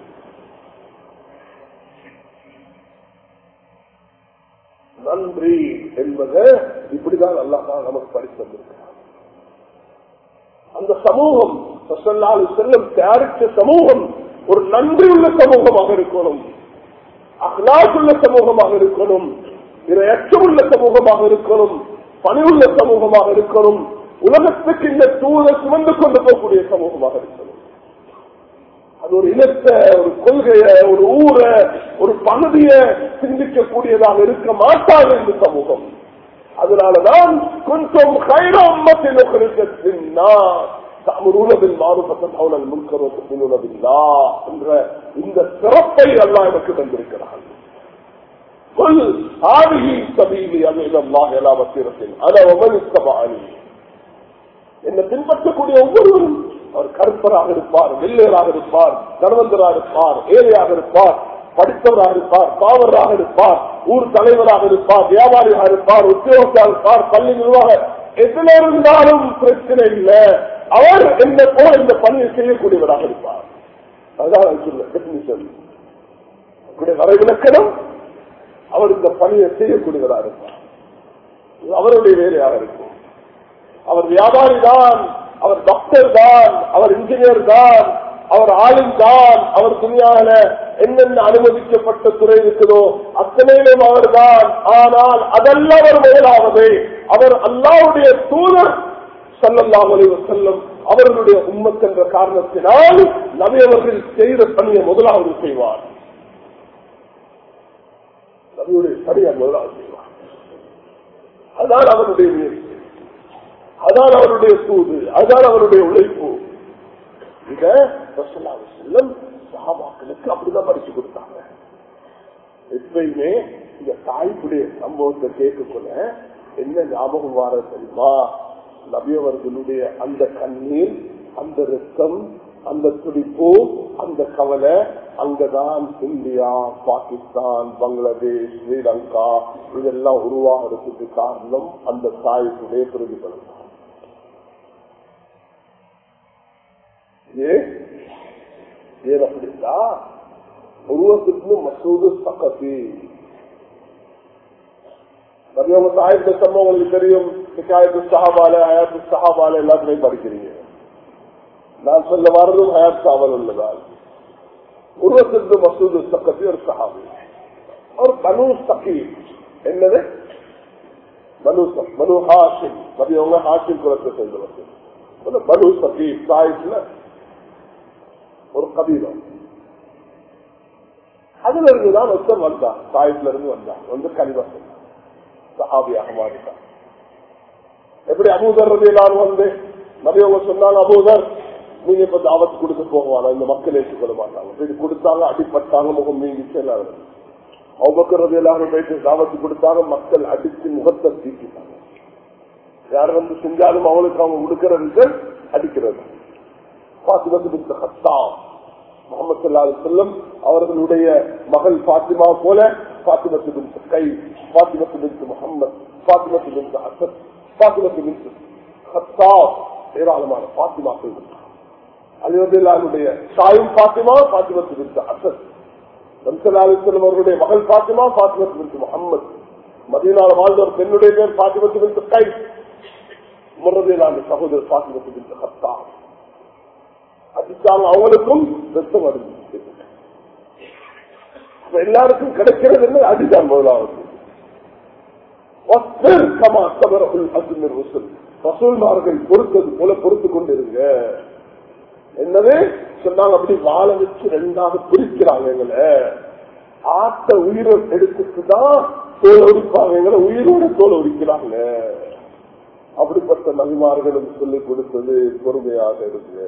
நன்றி என்பதை இப்படிதான் அல்லாஹ் நமக்கு படித்து வந்திருக்கிறார் அந்த சமூகம் செல்லும் தயாரித்த சமூகம் ஒரு நன்றி உள்ள சமூகமாக இருக்கணும் அகலாசுள்ள சமூகமாக இருக்கணும் இரையற்றமுள்ள சமூகமாக இருக்கணும் பணிவுள்ள சமூகமாக இருக்கணும் உலகத்துக்கு இந்த தூதை சுமந்து கொண்டு போகக்கூடிய சமூகமாக இருக்கணும் அது ஒரு இனத்தை ஒரு கொள்கைய ஒரு ஊரை ஒரு பகுதியை சிந்திக்கக்கூடியதாக இருக்க மாட்டாது இந்த சமூகம் அதனாலதான் கொஞ்சம் கைரம்மத்தின் உணவில் மாறுபட்டம் அவனல் முன்கருவத்தின் உணவில்லா என்ற இந்த சிறப்பை எல்லாம் எனக்கு தந்திருக்கிறார்கள் கொல் ஆதிகி சபீலி அல்லாஹ் எல்லா வசீரத்தின் அனவமன் இஸ்தபானி என்னை பின்பற்றக்கூடிய ஒவ்வொருவரும் அவர் கருப்பராக இருப்பார் வெள்ளையராக இருப்பார் கணவந்தராக இருப்பார் ஏழையாக இருப்பார் படித்தவராக இருப்பார் பாவராக இருப்பார் ஊர் தலைவராக இருப்பார் வியாபாரியாக இருப்பார் உத்தியோகத்தாக இருப்பார் பள்ளி நிர்வாக எதுல இருந்தாலும் பிரச்சனை இல்லை அவர் என்ன போல இந்த பணியை செய்யக்கூடியவராக இருப்பார் அதுதான் சொல்ல டெபினிஷன் வரைவிலக்கணம் அவர் இந்த பணியை செய்யக்கூடியவராக இருப்பார் இது அவருடைய வேலையாக இருக்கும் அவர் வியாபாரி தான் அவர் டாக்டர் தான் அவர் இன்ஜினியர் தான் அவர் ஆளும் தான் அவர் துணியாக என்னென்ன அனுமதிக்கப்பட்ட துறை இருக்குதோ அத்தனையிலும் அவர் தான் ஆனால் அதல்ல அவர் மேலாவது அவர் அல்லாவுடைய தூதர் சல்லல்லாஹு அலைஹி வஸல்லம் அவர்களுடைய உம்மத் என்ற காரணத்தினால் நபி அவர்கள் செய்த பணியை முதலாவது செய்வார் நபியுடைய பணியை முதலாவது செய்வார் அதான் அவருடைய முயற்சி அதான் அவருடைய தூது அதான் அவருடைய உழைப்பு இத ரசூலுல்லாஹி செல்லம் சஹாபாக்களுக்கு அப்படிதான் படிச்சு கொடுத்தாங்க எப்பயுமே இந்த தாய்ப்புடைய சம்பவத்தை கேட்கக்குள்ள என்ன ஞாபகம் வார தெரியுமா நபியவர்களுடைய அந்த கண்ணீர் அந்த ரத்தம் அந்த துடிப்பு அந்த கவலை அங்கதான் இந்தியா பாகிஸ்தான் பங்களாதேஷ் ஸ்ரீலங்கா இதெல்லாம் உருவாகிறதுக்கு காரணம் அந்த தாய்க்குடைய பிரதிபலம் தான் ஏன் ஏன் அப்படின்னா உருவத்துக்கு மசூது சக்கத்தி நபியோக சாயத்து சம்பவம் உங்களுக்கு தெரியும் ஹிகாயத்து சஹாபால ஹயாத்து சஹாபால எல்லாத்துலையும் படிக்கிறீங்க நான் சொல்ல வர்றதும் ஹயாத் சாவல் உள்ளதால் உருவத்திற்கு மசூது சக்கத்தி ஒரு சஹாபி ஒரு பனு சகி என்னது பனு சக் பனு ஹாஷிம் நபியோங்க ஹாஷிம் குலத்தை சேர்ந்தவர்கள் பனு சகி சாயிப்ல ஒரு கபீரம் அதுல இருந்துதான் ஒருத்தர் வந்தான் தாயத்துல இருந்து வந்தான் வந்து கனிவா சஹாபியாக மாறிட்டான் எப்படி அபூதர் எல்லாரும் வந்து நபியவங்க சொன்னாங்க அபூதர் நீங்க இப்ப தாவத்து கொடுத்து போகவானா இந்த மக்கள் ஏற்றுக்கொள்ள மாட்டாங்க இது கொடுத்தாங்க அடிப்பட்டாங்க முகம் நீங்கிச்சு எல்லாரும் அவங்க எல்லாரும் போயிட்டு தாவத்து கொடுத்தாங்க மக்கள் அடிச்சு முகத்தை தீக்கிட்டாங்க யார் வந்து செஞ்சாலும் அவங்களுக்கு அவங்க கொடுக்கிறது அடிக்கிறது முகமது செல்லம் அவர்களுடைய மகள் பாத்திமா போல பாத்திமத்து பின் கை பாத்திமத்து பின் முகமது பாத்திமத்து பின் அசத் பாத்திமத்து பின் ஹத்தாப் ஏராளமான பாத்திமாக்கள் அலிவதில்லாருடைய தாயும் பாத்திமா பாத்திமத்து பின் அசத் நம்சலாலிஸ்லம் அவர்களுடைய மகள் பாத்திமா பாத்திமத்து பின் முகமது மதியனால் வாழ்ந்த ஒரு பெண்ணுடைய பேர் பாத்திமத்து பின் கை முறதிலான சகோதரர் பாத்திமத்து பின் ஹத்தாப் அடிச்சாங்க அவங்களுக்கும் ரத்தம் வருது எல்லாருக்கும் கிடைக்கிறது என்ன அடிதான் முதலாவது ரசூல்மார்கள் பொறுத்தது போல பொறுத்து கொண்டிருங்க என்னது சொன்னாங்க அப்படி வாழ வச்சு ரெண்டாக பிரிக்கிறாங்க எங்களை ஆட்ட உயிரை எடுத்துட்டு தான் தோல் ஒடிப்பாங்க எங்களை உயிரோட தோல் ஒடிக்கிறாங்க அப்படிப்பட்ட நபிமார்களும் சொல்லிக் கொடுத்தது பொறுமையாக இருக்கு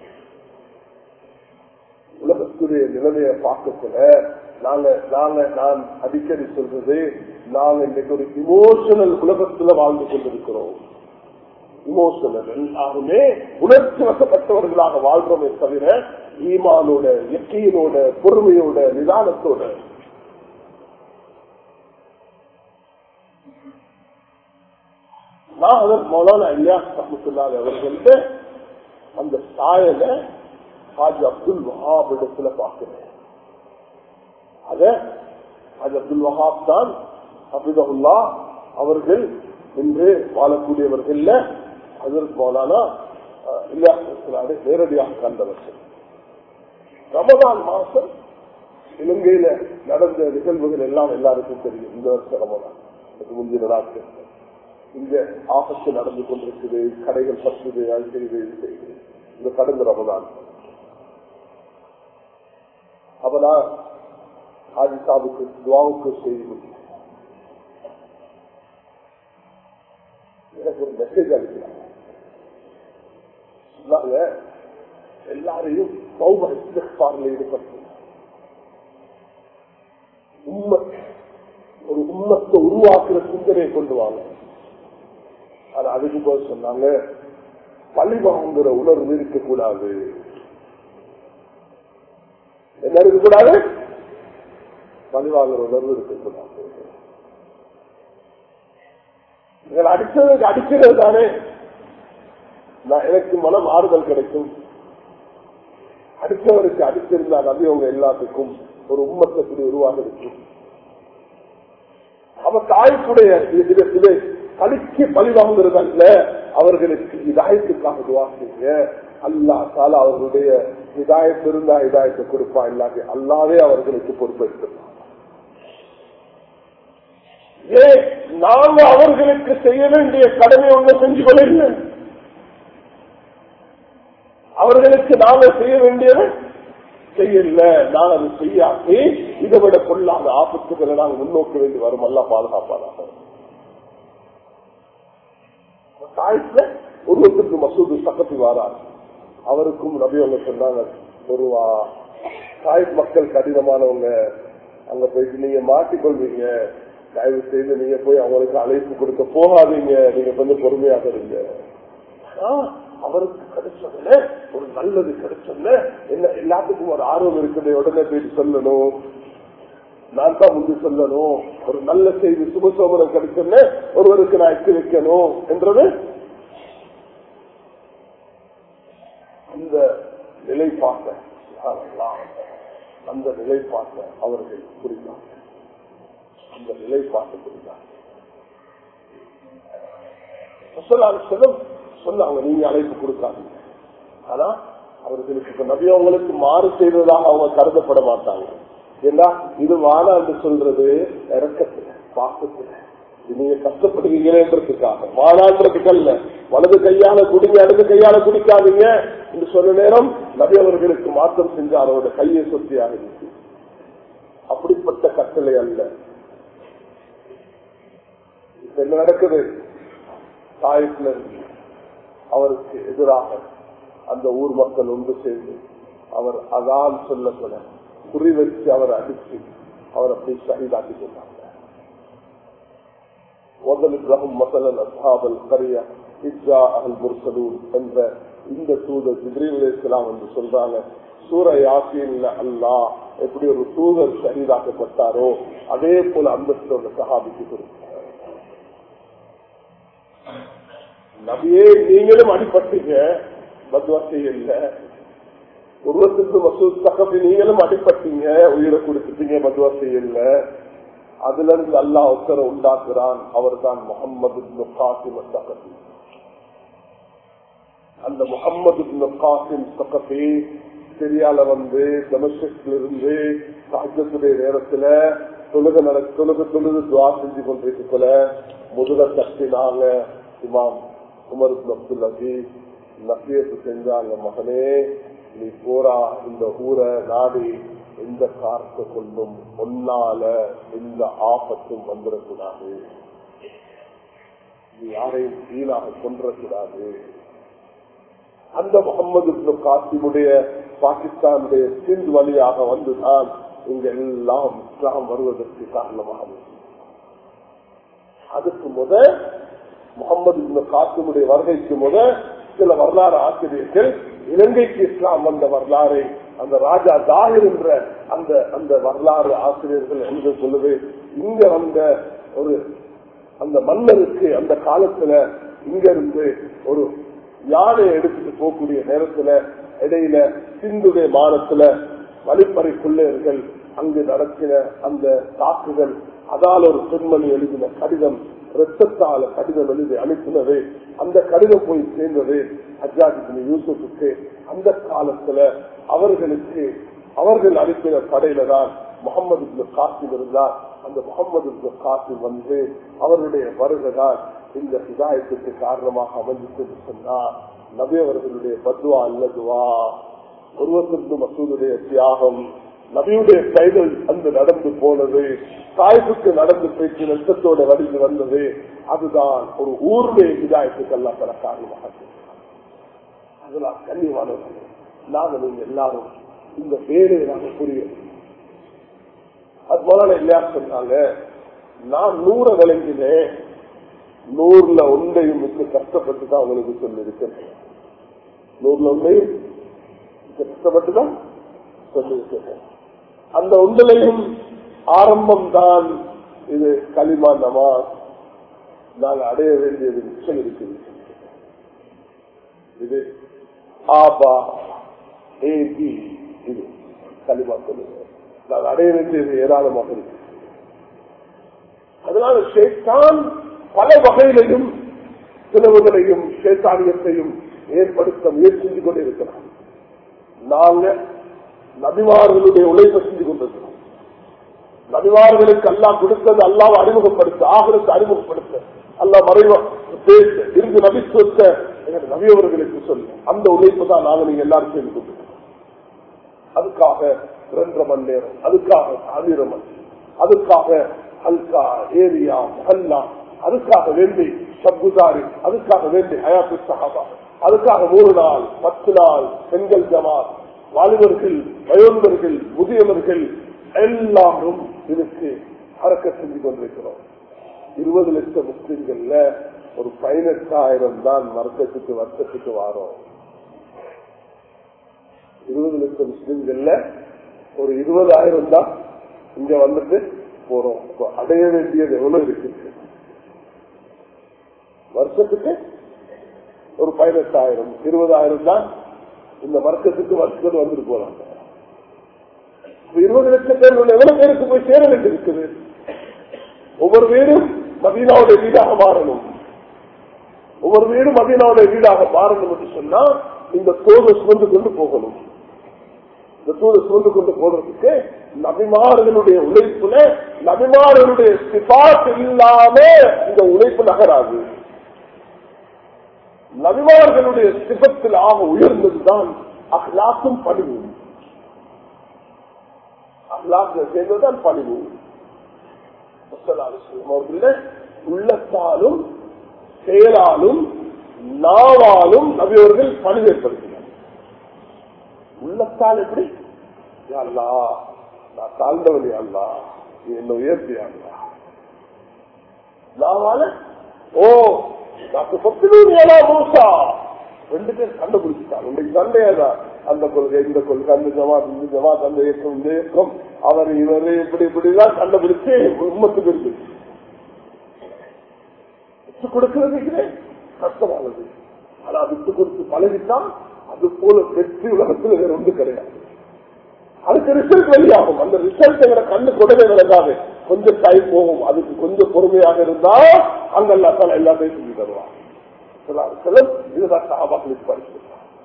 உலகத்துடைய நிலைமையை பார்க்கல நாங்க நாங்க நான் அடிக்கடி சொல்றது நாங்க இன்னைக்கு ஒரு இமோஷனல் உலகத்துல வாழ்ந்து கொண்டிருக்கிறோம் இமோஷனல் எல்லாருமே உணர்ச்சி வசப்பட்டவர்களாக வாழ்றோமே தவிர ஈமானோட இயற்கையினோட பொறுமையோட நிதானத்தோட நான் அதற்கு மௌலான ஐயா ரஹமத்துல்லாஹி அவர்கள்ட்ட அந்த சாயலை ஹாஜ் அப்துல் வஹாப் இடத்துல பார்க்கிறேன் அத ஹாஜ் அப்துல் வஹாப் தான் அபிதகுல்லா அவர்கள் இன்று வாழக்கூடியவர்கள் அதற்கு மௌலானா இல்ல நேரடியாக கண்டவர்கள் ரமதான் மாசம் இலங்கையில நடந்த நிகழ்வுகள் எல்லாம் எல்லாருக்கும் தெரியும் இந்த வருஷம் ரமதான் அதுக்கு முந்தின நாட்கள் இங்க ஆபத்து நடந்து கொண்டிருக்குது கடைகள் பத்துது அது செய்து இது செய்து இந்த கடந்த ரமதான் அப்பதான் ஹாஜி சாபுக்கு துவாவுக்கு செய்தி எனக்கு ஒரு மெசேஜ் அனுப்பினாங்க சொன்னாங்க எல்லாரையும் சௌப இஸ்திஃபாரில் ஈடுபட்டு உம்மத் ஒரு உம்மத்தை உருவாக்குற சிந்தனையை கொண்டு வாங்க அது அதுக்கு போது சொன்னாங்க பழி வாங்குற உணர்வு இருக்கக்கூடாது என்ன இருக்கக்கூடாது பழிவாங்குற உணர்வு இருக்கக்கூடாது நீங்கள் அடிச்சதுக்கு அடிக்கிறது தானே நான் எனக்கு மனம் ஆறுதல் கிடைக்கும் அடித்தவருக்கு அடித்திருந்தா நபி உங்க எல்லாத்துக்கும் ஒரு உம்மத்தப்படி உருவாக இருக்கும் அவர் தாய்க்குடைய இதை கடிக்கு பழி வாங்குறது அல்ல அவர்களுக்கு இதாயத்துக்காக துவாசிங்க அல்லா தால அவர்களுடைய இதாயத்து இருந்தா இதாயத்தை கொடுப்பா இல்லாத அல்லாவே அவர்களுக்கு பொறுப்பெடுத்துருப்பாங்க ஏன் நாங்க அவர்களுக்கு செய்ய வேண்டிய கடமை ஒண்ணு செஞ்சு கொள்ள அவர்களுக்கு நாங்க செய்ய வேண்டியது செய்யல நான் அது செய்யாமே இதை விட கொள்ளாத ஆபத்துக்களை நாங்கள் முன்னோக்க வேண்டி வரும் அல்ல பாதுகாப்பானாக தாய்ல ஒருவருக்கு மசூது சக்கத்தி வாரார் அவருக்கும் நபி அவங்க சொன்னாங்க ஒருவா தாய் மக்கள் கடினமானவங்க அங்க போயிட்டு நீங்க மாட்டிக்கொள்வீங்க தயவு செய்து நீங்க போய் அவங்களுக்கு அழைப்பு கொடுக்க போகாதீங்க நீங்க கொஞ்சம் பொறுமையாக இருங்க அவருக்கு கிடைச்சதுல ஒரு நல்லது கிடைச்சதுல என்ன எல்லாத்துக்கும் ஒரு ஆர்வம் இருக்குது உடனே போயிட்டு சொல்லணும் நான் தான் முந்தி சொல்லணும் ஒரு நல்ல செய்தி சுபசோமனம் கிடைச்சதுல ஒருவருக்கு நான் எட்டு வைக்கணும் என்றது அந்த நிலைப்பாட்டை அந்த நிலைப்பாட்டை அவர்கள் குறித்தாங்க அந்த நிலைப்பாட்டை குறித்தாங்க சொன்னாங்க நீங்க அழைப்பு கொடுக்காதீங்க ஆனா அவர்களுக்கு இப்ப நபி அவங்களுக்கு மாறு செய்ததாக அவங்க கருதப்பட மாட்டாங்க ஏன்னா இது வானா என்று சொல்றது இறக்கத்துல பாக்கத்துல நீங்க கஷ்டப்படுவீங்களேன்றதுக்காக வானான்றதுக்கு அல்ல வலது கையால குடிங்க இடது கையால குடிக்காதீங்க என்று சொன்ன நேரம் நபி அவர்களுக்கு மாற்றம் செஞ்ச அவரோட கையை சொத்தியாக இருந்துச்சு அப்படிப்பட்ட கட்டளை அல்ல இப்ப என்ன நடக்குது தாயத்துல இருந்து அவருக்கு எதிராக அந்த ஊர் மக்கள் ஒன்று சேர்ந்து அவர் அதான் சொல்லப்பட குறி வச்சு அவர் அடிச்சு அவர் அப்படி சகிதாக்கி சொன்னாங்க என்ற இந்த தூதர் ஜிப்ரீலாம் என்று சொல்றாங்க சூர யாசின் அல்லா எப்படி ஒரு தூதர் ஷஹீதாக்கப்பட்டாரோ அதே போல அந்தஸ்தோட சகாபிக்கு கொடுத்தார் நபியே நீங்களும் அடிப்பட்டீங்க பத்வா செய்யல உருவத்துக்கு மசூத் தகப்பி நீங்களும் அடிப்பட்டீங்க உயிரை கொடுத்துட்டீங்க பத்வா செய்யல அதுல இருந்து அல்லா ஒருத்தரை உண்டாக்குறான் அவர் தான் முகமது தகப்பி அந்த முகமது காசிம் தகப்பி சிரியால வந்து டொமஸ்டிக்ல இருந்து சாஜத்துடைய நேரத்துல தொழுக நட தொழுக தொழுது துவா செஞ்சு கொண்டிருக்கல முதுக தட்டினாங்க இமாம் உமர் அப்துல் அஜீஸ் நசியத்து செஞ்சாங்க மகனே நீ போரா இந்த ஊரை நாடி எந்த காரத்தை கொண்டும் ஒன்னால எந்த ஆபத்தும் வந்துடக்கூடாது நீ யாரையும் கீழாக கொன்றக்கூடாது அந்த முகமது காசிமுடைய பாகிஸ்தானுடைய சிந்த் வழியாக வந்துதான் இங்க எல்லாம் இஸ்லாம் வருவதற்கு காரணமாக அதுக்கு முத முகமது காசிமுடைய வருகைக்கு முத சில வரலாறு ஆசிரியர்கள் இலங்கைக்கு இஸ்லாம் வந்த வரலாறை அந்த ராஜா தாகிர் என்ற அந்த அந்த வரலாறு ஆசிரியர்கள் என்று சொல்லுது இங்க வந்த ஒரு அந்த மன்னருக்கு அந்த காலத்துல இங்க இருந்து ஒரு யானை எடுத்துட்டு போகக்கூடிய நேரத்துல இடையில சிந்துடைய மானத்துல வழிப்பறை பிள்ளையர்கள் அங்கு நடத்தின அந்த தாக்குதல் அதால் ஒரு பெண்மணி எழுதின கடிதம் ரத்தத்தால கடிதம் எழுதி அனுப்பினது அந்த கடிதம் போய் சேர்ந்தது ஹஜாஜி யூசுஃபுக்கு அந்த காலத்துல அவர்களுக்கு அவர்கள் அனுப்பின படையில தான் முகமது காசிம் இருந்தார் அந்த முகமது காசிம் வந்து அவருடைய வருகைதான் இந்த விதாயத்துக்கு காரணமாக அமைஞ்சிட்டு சொன்னார் நபி அவர்களுடைய பத்வா அல்லதுவா ஒருவத்திற்கு மசூதுடைய தியாகம் நபியுடைய கைகள் அந்த நடந்து போனது தாய்ப்புக்கு நடந்து போயிட்டு நஷ்டத்தோட வடிந்து வந்தது அதுதான் ஒரு ஊருடைய விதாயத்துக்கு எல்லாம் பல காரணமாக அதெல்லாம் கண்ணியமானவர்கள் நாங்கள் நீங்க எல்லாரும் இந்த வேலையை நாங்க புரியும் அது போல இல்லையா சொன்னாங்க நான் நூற விளங்கினேன் நூறுல ஒன்றையும் மிக்க கஷ்டப்பட்டு தான் உங்களுக்கு சொல்லியிருக்கேன் நூறுல ஒன்றையும் கஷ்டப்பட்டு தான் சொல்லியிருக்கேன் அந்த ஒன்றிலையும் ஆரம்பம் தான் இது களிமா நமாஸ் நாங்கள் அடைய வேண்டியது மிச்சம் இருக்குது இது ஆபா ஏபி இது களிமா சொல்லுங்க நாங்கள் அடைய வேண்டியது ஏராளமாக இருக்கு அதனால ஷேத்தான் பல வகையிலையும் சிலவுகளையும் சேத்தானியத்தையும் ஏற்படுத்த முயற்சி செஞ்சு கொண்டே இருக்கிறான் நாங்க நபிமார்களுடைய உழைப்பை செஞ்சு கொண்டிருக்கிறோம் நபிமார்களுக்கு அல்லாஹ் கொடுத்தது அல்லாவை அறிமுகப்படுத்த ஆகலத்தை அறிமுகப்படுத்த அல்லா மறைவ பேச இருந்து நபித்துவத்தை எங்க நபியவர்களுக்கு சொல்ல அந்த உழைப்பு தான் நாங்க நீங்க எல்லாரும் செய்து கொண்டிருக்கிறோம் அதுக்காக இரண்டரை மணி நேரம் அதுக்காக ஆயிரம் மணி அதுக்காக ஹல்கா ஏரியா மஹல்லா அதுக்காக வேண்டி சப்குதாரி அதுக்காக வேண்டி ஹயாத்து சஹாபா அதுக்காக மூணு நாள் பத்து நாள் பெண்கள் ஜமாத் வாலிபர்கள் வயோந்தர்கள் முதியவர்கள் எல்லாரும் இதுக்கு அரக்க செஞ்சு கொண்டிருக்கிறோம் இருபது லட்சம் முஸ்லிம்கள்ல ஒரு பதினெட்டாயிரம் தான் வருஷத்துக்கு வருஷத்துக்கு வாரோம் இருபது லட்சம் முஸ்லிம்கள்ல ஒரு இருபதாயிரம் தான் இங்க வந்துட்டு போறோம் இப்போ அடைய வேண்டியது எவ்வளவு இருக்கு வருஷத்துக்கு ஒரு பதினெட்டாயிரம் இருபதாயிரம் தான் இந்த வருஷத்துக்கு வருஷத்துக்கு வந்துட்டு போறாங்க இருபது லட்சம் பேர் எவ்வளவு பேருக்கு போய் சேர வேண்டியிருக்குது ஒவ்வொரு வீடும் மதீனாவுடைய வீடாக மாறணும் ஒவ்வொரு வீடும் மதீனாவுடைய வீடாக மாறணும் என்று சொன்னா இந்த தோதை சுமந்து கொண்டு போகணும் இந்த தூதை சுமந்து கொண்டு போடுறதுக்கு நபிமார்களுடைய உழைப்புல நபிமார்களுடைய சிபாட் இல்லாம இந்த உழைப்பு நகராது நபிமார்களுடைய சிபத்தில் ஆக உயர்ந்ததுதான் அஹ்லாக்கும் பணிவு அஹ்லாக்கு சேர்ந்ததுதான் பணிவு அவர்கள உள்ளத்தாலும் செயலாலும் நாவாலும் நபியவர்கள் பணிவு ஏற்படுத்தினார் உள்ளத்தால் எப்படி அல்லா நான் தாழ்ந்தவனி அல்லா நீ என்ன உயர்த்தி அல்லா நாவால ஓ டாக்டர் பத்தினா மூசா ரெண்டு பேர் கண்டுபிடிச்சிட்டாங்க இன்னைக்கு சண்டையாதான் அந்த கொள்கை இந்த கொள்கை அந்த ஜமாத் இந்த ஜமாத் அந்த இயக்கம் இந்த இயக்கம் அவர் இவரு இப்படி இப்படிதான் கண்டுபிடிச்சு உண்மத்துக்கு இருக்கு விட்டு கொடுக்கிறது கஷ்டமானது ஆனா விட்டு கொடுத்து பழகித்தான் அது போல வெற்றி உலகத்தில் வேற ஒன்று கிடையாது அதுக்கு ரிசல்ட் வெளியாகும் அந்த ரிசல்ட் எங்களை கண்ணு கொடவே விளங்காது கொஞ்சம் டைம் போகும் அதுக்கு கொஞ்சம் பொறுமையாக இருந்தா அங்கெல்லாம் தான் எல்லாத்தையும் செஞ்சு தருவான் இதுதான் சகாபாக்களுக்கு பரிசு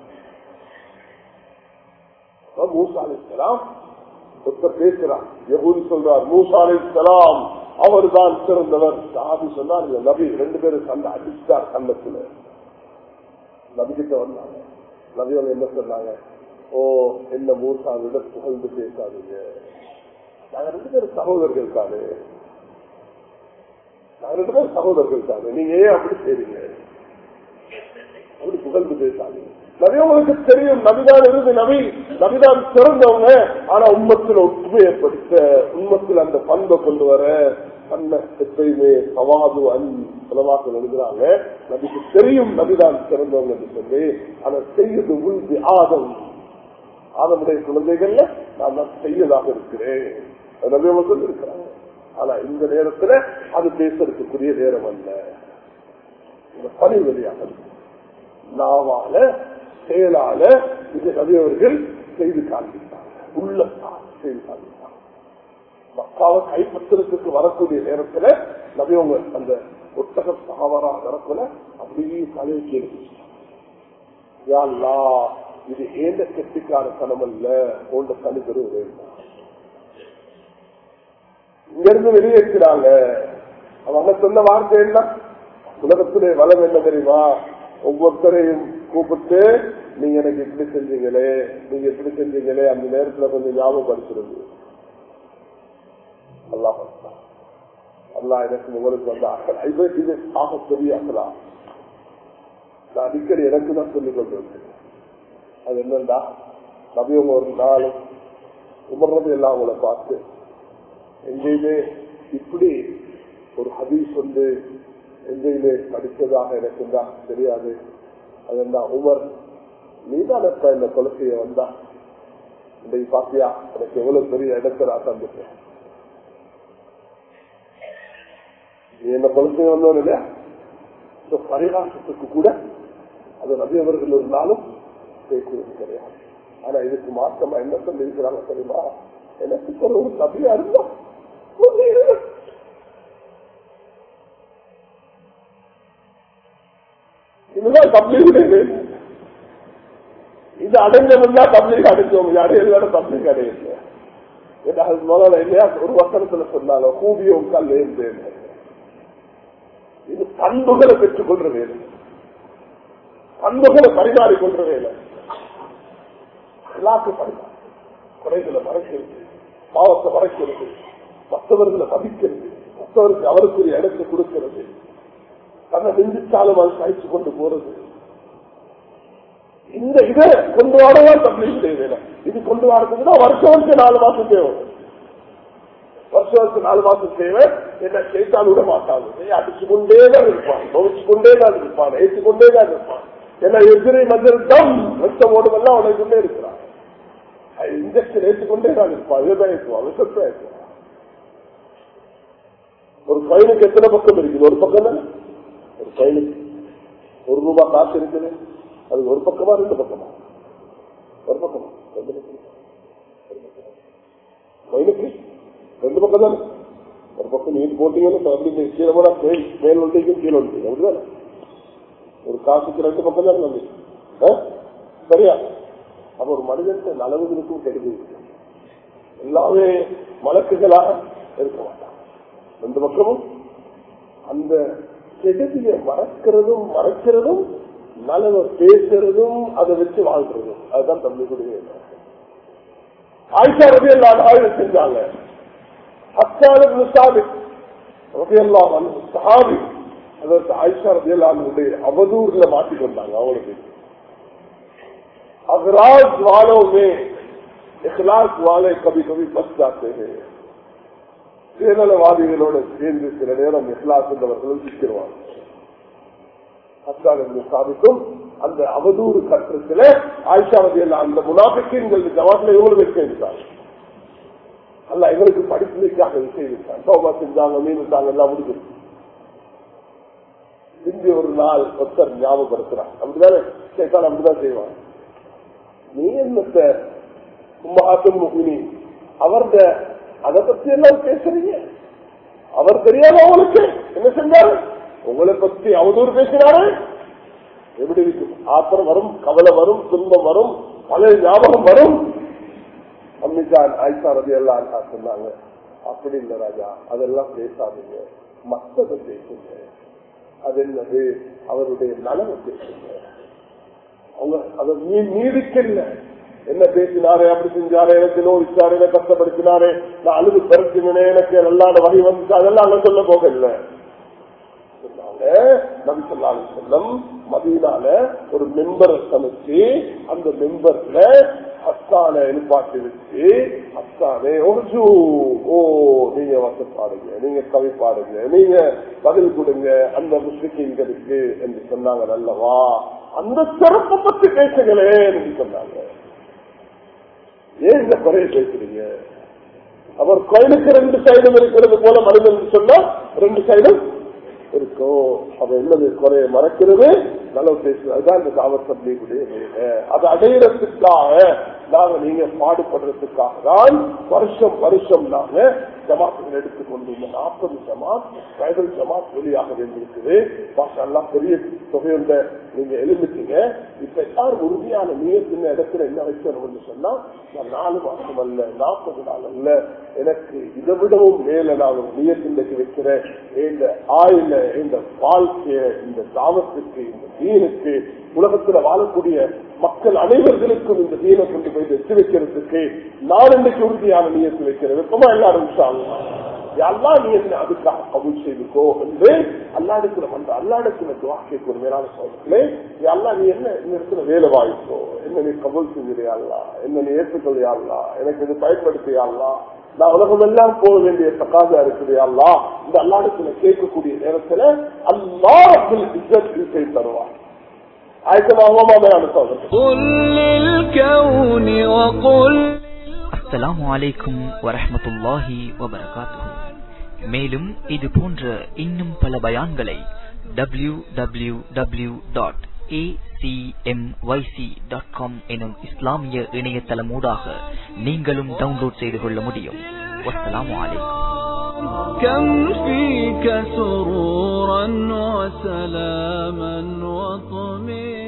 மூசாலிஸ்லாம் ஒருத்தர் பேசுறான் யகுதி சொல்றார் மூசாலிஸ்லாம் அவர் தான் சிறந்தவர் சாபி சொன்னார் இந்த நபி ரெண்டு பேரும் சண்டை அடிச்சார் கண்ணத்துல நபி கிட்ட வந்தாங்க நபி அவங்க என்ன சொன்னாங்க ஓ என்ன மூசா விட புகழ்ந்து பேசாதீங்க நாங்க ரெண்டு பேரும் சகோதரர்கள் தானே நாங்க ரெண்டு பேரும் சகோதரர்கள் தானே நீங்க ஏன் அப்படி செய்றீங்க அப்படி புகழ்ந்து பேசாதீங்க நபி உங்களுக்கு தெரியும் நபிதான் இருந்து நபி நபிதான் சிறந்தவங்க ஆனா உண்மத்தில் ஒற்றுமை ஏற்படுத்த உண்மத்தில் அந்த பண்பை கொண்டு வர பண்ண எப்பயுமே சவாது அன் செலவாக்கள் எழுதுறாங்க நபிக்கு தெரியும் நபிதான் சிறந்தவங்க என்று சொல்லி ஆனா செய்யது உள்வி ஆதம் ஆதமுடைய குழந்தைகள்ல நான் தான் செய்யதாக இருக்கிறேன் நபி அவங்க இருக்கிறாங்க ஆனா இந்த நேரத்துல அது பேசுறதுக்குரிய நேரம் அல்ல இந்த பணி வெளியாக நாவால செயலால இது நபியவர்கள் செய்து காண்பித்தாங்க உள்ளத்தால் செய்து காண்பித்தாங்க மக்காவை கைப்பற்றுறதுக்கு வரக்கூடிய நேரத்துல நபியவங்க அந்த ஒட்டக சகவரா வரக்குல அப்படியே தலைக்கு யாழ்லா இது ஏந்த கெட்டிக்கார தனம் அல்ல போன்ற தனிபெரு வேண்டும் இங்க இருந்து வெளியேற்கிறாங்க அவங்க சொன்ன வார்த்தை என்ன உலகத்துடைய வளம் என்ன தெரியுமா ஒவ்வொருத்தரையும் கூப்பிட்டு நீங்க எனக்கு இப்படி செஞ்சீங்களே நீங்க இப்படி செஞ்சீங்களே அந்த நேரத்துல கொஞ்சம் ஞாபகப்படுத்துறது அல்லா அல்லா எனக்கு உங்களுக்கு வந்து அக்கலா இது இது ஆக பெரிய அக்கலா நான் அடிக்கடி எனக்கு தான் சொல்லிக் கொண்டிருக்கேன் அது என்னண்டா நபியவங்க ஒரு நாள் உமர்றது எல்லாம் அவங்கள பார்த்து எங்கேயுமே இப்படி ஒரு ஹதீஸ் வந்து எங்கேயுமே படித்ததாக எனக்கு தான் தெரியாது அது என்ன உமர் நீதான் எப்ப இந்த கொலைக்கைய வந்தா இன்றைக்கு பாத்தியா எனக்கு எவ்வளவு பெரிய இடத்தை நான் தந்துட்டேன் என்ன கொளுத்து வந்தோம் இல்லையா So, பரிகாசத்துக்கு கூட அது நபி அவர்கள் இருந்தாலும் பேசுவது கிடையாது ஆனா இதுக்கு மாற்றமா என்ன சொல்லி இருக்கிறாங்க தெரியுமா எனக்கு ஒரு ஒரு நபியா இருந்தா ஒண்ணு இருக்கு. இதுதான் தப்ளீகுடைய வேலை. இது அடைஞ்சவன்னா தப்ளீக் அடைஞ்சோம் அடையல தப்ளீக் அடையல ஏன்னா அது முதல்ல இல்லையா ஒரு வசனத்துல சொன்னாங்க கூவியும் கல் இருந்தேன் இது பண்புகளை பெற்றுக் கொள்ற வேலை பண்புகளை பரிமாறி கொள்ற வேலை எல்லாத்தையும் பரிமாறி குறைகளை மறைக்கிறது பாவத்தை மறைக்கிறது மற்றவர்களை மதிக்கிறது மற்றவருக்கு அவருக்குரிய இடத்தை கொடுக்கிறது தன்னை நெஞ்சிச்சாலும் அது சகிச்சு கொண்டு போறது இந்த இதை கொண்டு வரதான் தப்பிடைய வேலை இது கொண்டு வரதுக்குன்னா வருஷம் வருஷம் நாலு மாசம் தேவை வருஷம் வருஷம் நாலு மாசம் தேவை என்ன கேட்டால் விட மாட்டாங்க அடிச்சு கொண்டே தான் இருப்பான் துவைச்சு கொண்டே தான் இருப்பான் ஏற்றி கொண்டே தான் இருப்பான் என்ன எதிரை மஞ்சள் தம் ரத்தம் ஓடுமெல்லாம் உனக்கு கொண்டே இருக்கிறான் இன்ஜெக்ஷன் ஏற்றுக்கொண்டே தான் இருப்பான் இதுதான் ஏற்றுவான் விஷத்தை ஏற்றுவான் ஒரு ஃபைனுக்கு எத்தனை பக்கம் இருக்குது ஒரு பக்கம் தானே ஒரு ஃபைனுக்கு ஒரு ரூபாய் காசு இருக்குது அது ஒரு பக்கமா ரெண்டு பக்கமா ஒரு பக்கமா ரெண்டு பக்கம் ஃபைனுக்கு ரெண்டு பக்கம் தானே ஒரு பக்கம் நீங்க போட்டீங்கன்னு அப்படி கீழே போனா மேல் மேல் ஒன்றைக்கும் கீழே ஒன்றைக்கும் அப்படிதானே ஒரு காசுக்கு ரெண்டு பக்கம் தான் நம்பி சரியா அப்ப ஒரு மனிதனுக்கு நலவுகளுக்கும் கெடுது எல்லாமே மலக்குகளாக இருக்க மாட்டாங்க ரெண்டு பக்கமும் அந்த கெடுதியை மறக்கிறதும் மறைக்கிறதும் நலவை பேசுறதும் அதை வச்சு வாழ்றதும் அதுதான் தம்பிக்குடைய ஆயிஷா ரவி எல்லாம் ஆய்வு செஞ்சாங்க அச்சாலும் சாபி ரவி எல்லாம் சாபி அதற்கு ஆயிஷா ரவி எல்லாருடைய அவதூறுல மாட்டிக்கொண்டாங்க அவங்களுக்கு अगराज वालों में इखलास वाले कभी कभी बच जाते हैं சுயநலவாதிகளோட சேர்ந்து சில நேரம் இஸ்லாஸ் என்றவர்களும் சிக்கிடுவாங்க சாதிக்கும் அந்த அவதூறு கற்றத்துல ஆயிஷாவதியில் அந்த முனாபிக்கின்கள் ஜவாத்துல இவங்களும் வைக்கிறாங்க அல்ல இவருக்கு படிப்புக்காக செய்திருக்காங்க சோபா செஞ்சாங்க மீன் விட்டாங்க எல்லாம் முடிஞ்சது இந்தி ஒரு நாள் ஒருத்தர் ஞாபகப்படுத்துறாங்க அப்படிதானே கேட்டால் அப்படிதான் செய்வாங்க நீ என்னத்த உம்மாத்தும் முகினி அவர்த அதை பத்தி எல்லாம் பேசுறீங்க அவர் தெரியாத உங்களுக்கு என்ன செஞ்சாரு உங்களை பத்தி அவதூறு பேசினாரு எப்படி இருக்கும் ஆத்திரம் வரும் கவலை வரும் துன்பம் வரும் பல ஞாபகம் வரும் அம்மிஜான் ஆயிஷா ரதி எல்லாம் சொன்னாங்க அப்படி இல்ல ராஜா அதெல்லாம் பேசாதீங்க மத்ததை பேசுங்க அது என்னது அவருடைய நலவை பேசுங்க அவங்க அதை நீடிக்கல என்ன பேசினாரு அப்படி செஞ்சாரு எனக்கு நோய்ச்சாரு என்ன கஷ்டப்படுத்தினாரு நான் அழுது பெருத்தினே எனக்கு நல்லான வகை வந்து அதெல்லாம் அங்க சொல்ல போக இல்லை நபி சொல்லாலும் செல்லம் மதியனால ஒரு மெம்பரை சமைச்சு அந்த மெம்பர்ல அஸ்தான எழுப்பாட்டி வச்சு அஸ்தானே ஒன்று ஓ நீங்க வச பாடுங்க நீங்க கவி பாடுங்க நீங்க பதில் கொடுங்க அந்த முஸ்லிம்களுக்கு என்று சொன்னாங்க நல்லவா அந்த சிறப்பை பத்தி பேசுங்களே என்று சொன்னாங்க ஏன் இந்த குறைய பேசுறீங்க அவர் கோயிலுக்கு ரெண்டு சைடும் இருக்கிறது போல மனிதன் சொன்னா ரெண்டு சைடும் இருக்கும் அது என்னது குறைய மறக்கிறது நல்ல பேசுறது அதுதான் இந்த தாவத் சப்ளியுடைய அதை அடையிறதுக்காக நாங்க நீங்க பாடுபடுறதுக்காக தான் வருஷம் வருஷம் நாங்க ஜமாத்துகள் எடுத்துக்கொண்டு இந்த நாற்பது ஜமாத் கைதல் ஜமாத் வெளியாக வேண்டியிருக்குது எல்லாம் பெரிய தொகையுண்ட நீங்க எழுந்துட்டீங்க இப்ப எல்லாரும் உறுதியான நீயத்தின் இடத்துல என்ன வைக்கணும்னு சொன்னா நான் நாலு மாசம் அல்ல நாற்பது நாள் அல்ல எனக்கு இதை விடவும் மேல நான் நீயத்தின்றைக்கு வைக்கிறேன் இந்த ஆயுள இந்த வாழ்க்கைய இந்த தாமத்துக்கு இந்த தீனுக்கு உலகத்துல வாழக்கூடிய மக்கள் அனைவர்களுக்கும் இந்த தீனை கொண்டு போய் வெற்றி வைக்கிறதுக்கு நான் இன்னைக்கு உறுதியான நீயத்து வைக்கிறேன் வெப்பமா எல்லாரும் எல்லா நீ என்ன அதுக்காக கபூல் செய்துக்கோ என்று அல்லாடத்துல வந்த அல்லாடத்துல துவா கேட்கும் மேலான சோதர்களே அல்லா நீ என்ன இந்த இடத்துல வேலை வாய்ப்போ என்ன நீ கபூல் செஞ்சிடையாங்களா என்ன நீ ஏற்றுக்கொள்ளையாங்களா எனக்கு இது பயன்படுத்தியாங்களா நான் உலகம் எல்லாம் போக வேண்டிய சக்காதா இருக்குது அல்லா இந்த அல்லாடத்துல கேட்கக்கூடிய நேரத்துல அல்லா அப்துல் இஸ்ஸத் இசை தருவார் ஆயத்தமாக மேலான சோதர்கள் அஸ்ஸலாமு அலைக்கும் வரஹமத்துல்லாஹி வபரகாத்துஹு மேலும் இது போன்ற இன்னும் பல பயான்களை W W W dot dot com எனும் இஸ்லாமிய இணையதளமூடாக நீங்களும் டவுன்லோட் செய்து கொள்ள முடியும் வஸ்ஸலாமு அலைக்கும் كم فيك سرورا وسلاما وطمئنا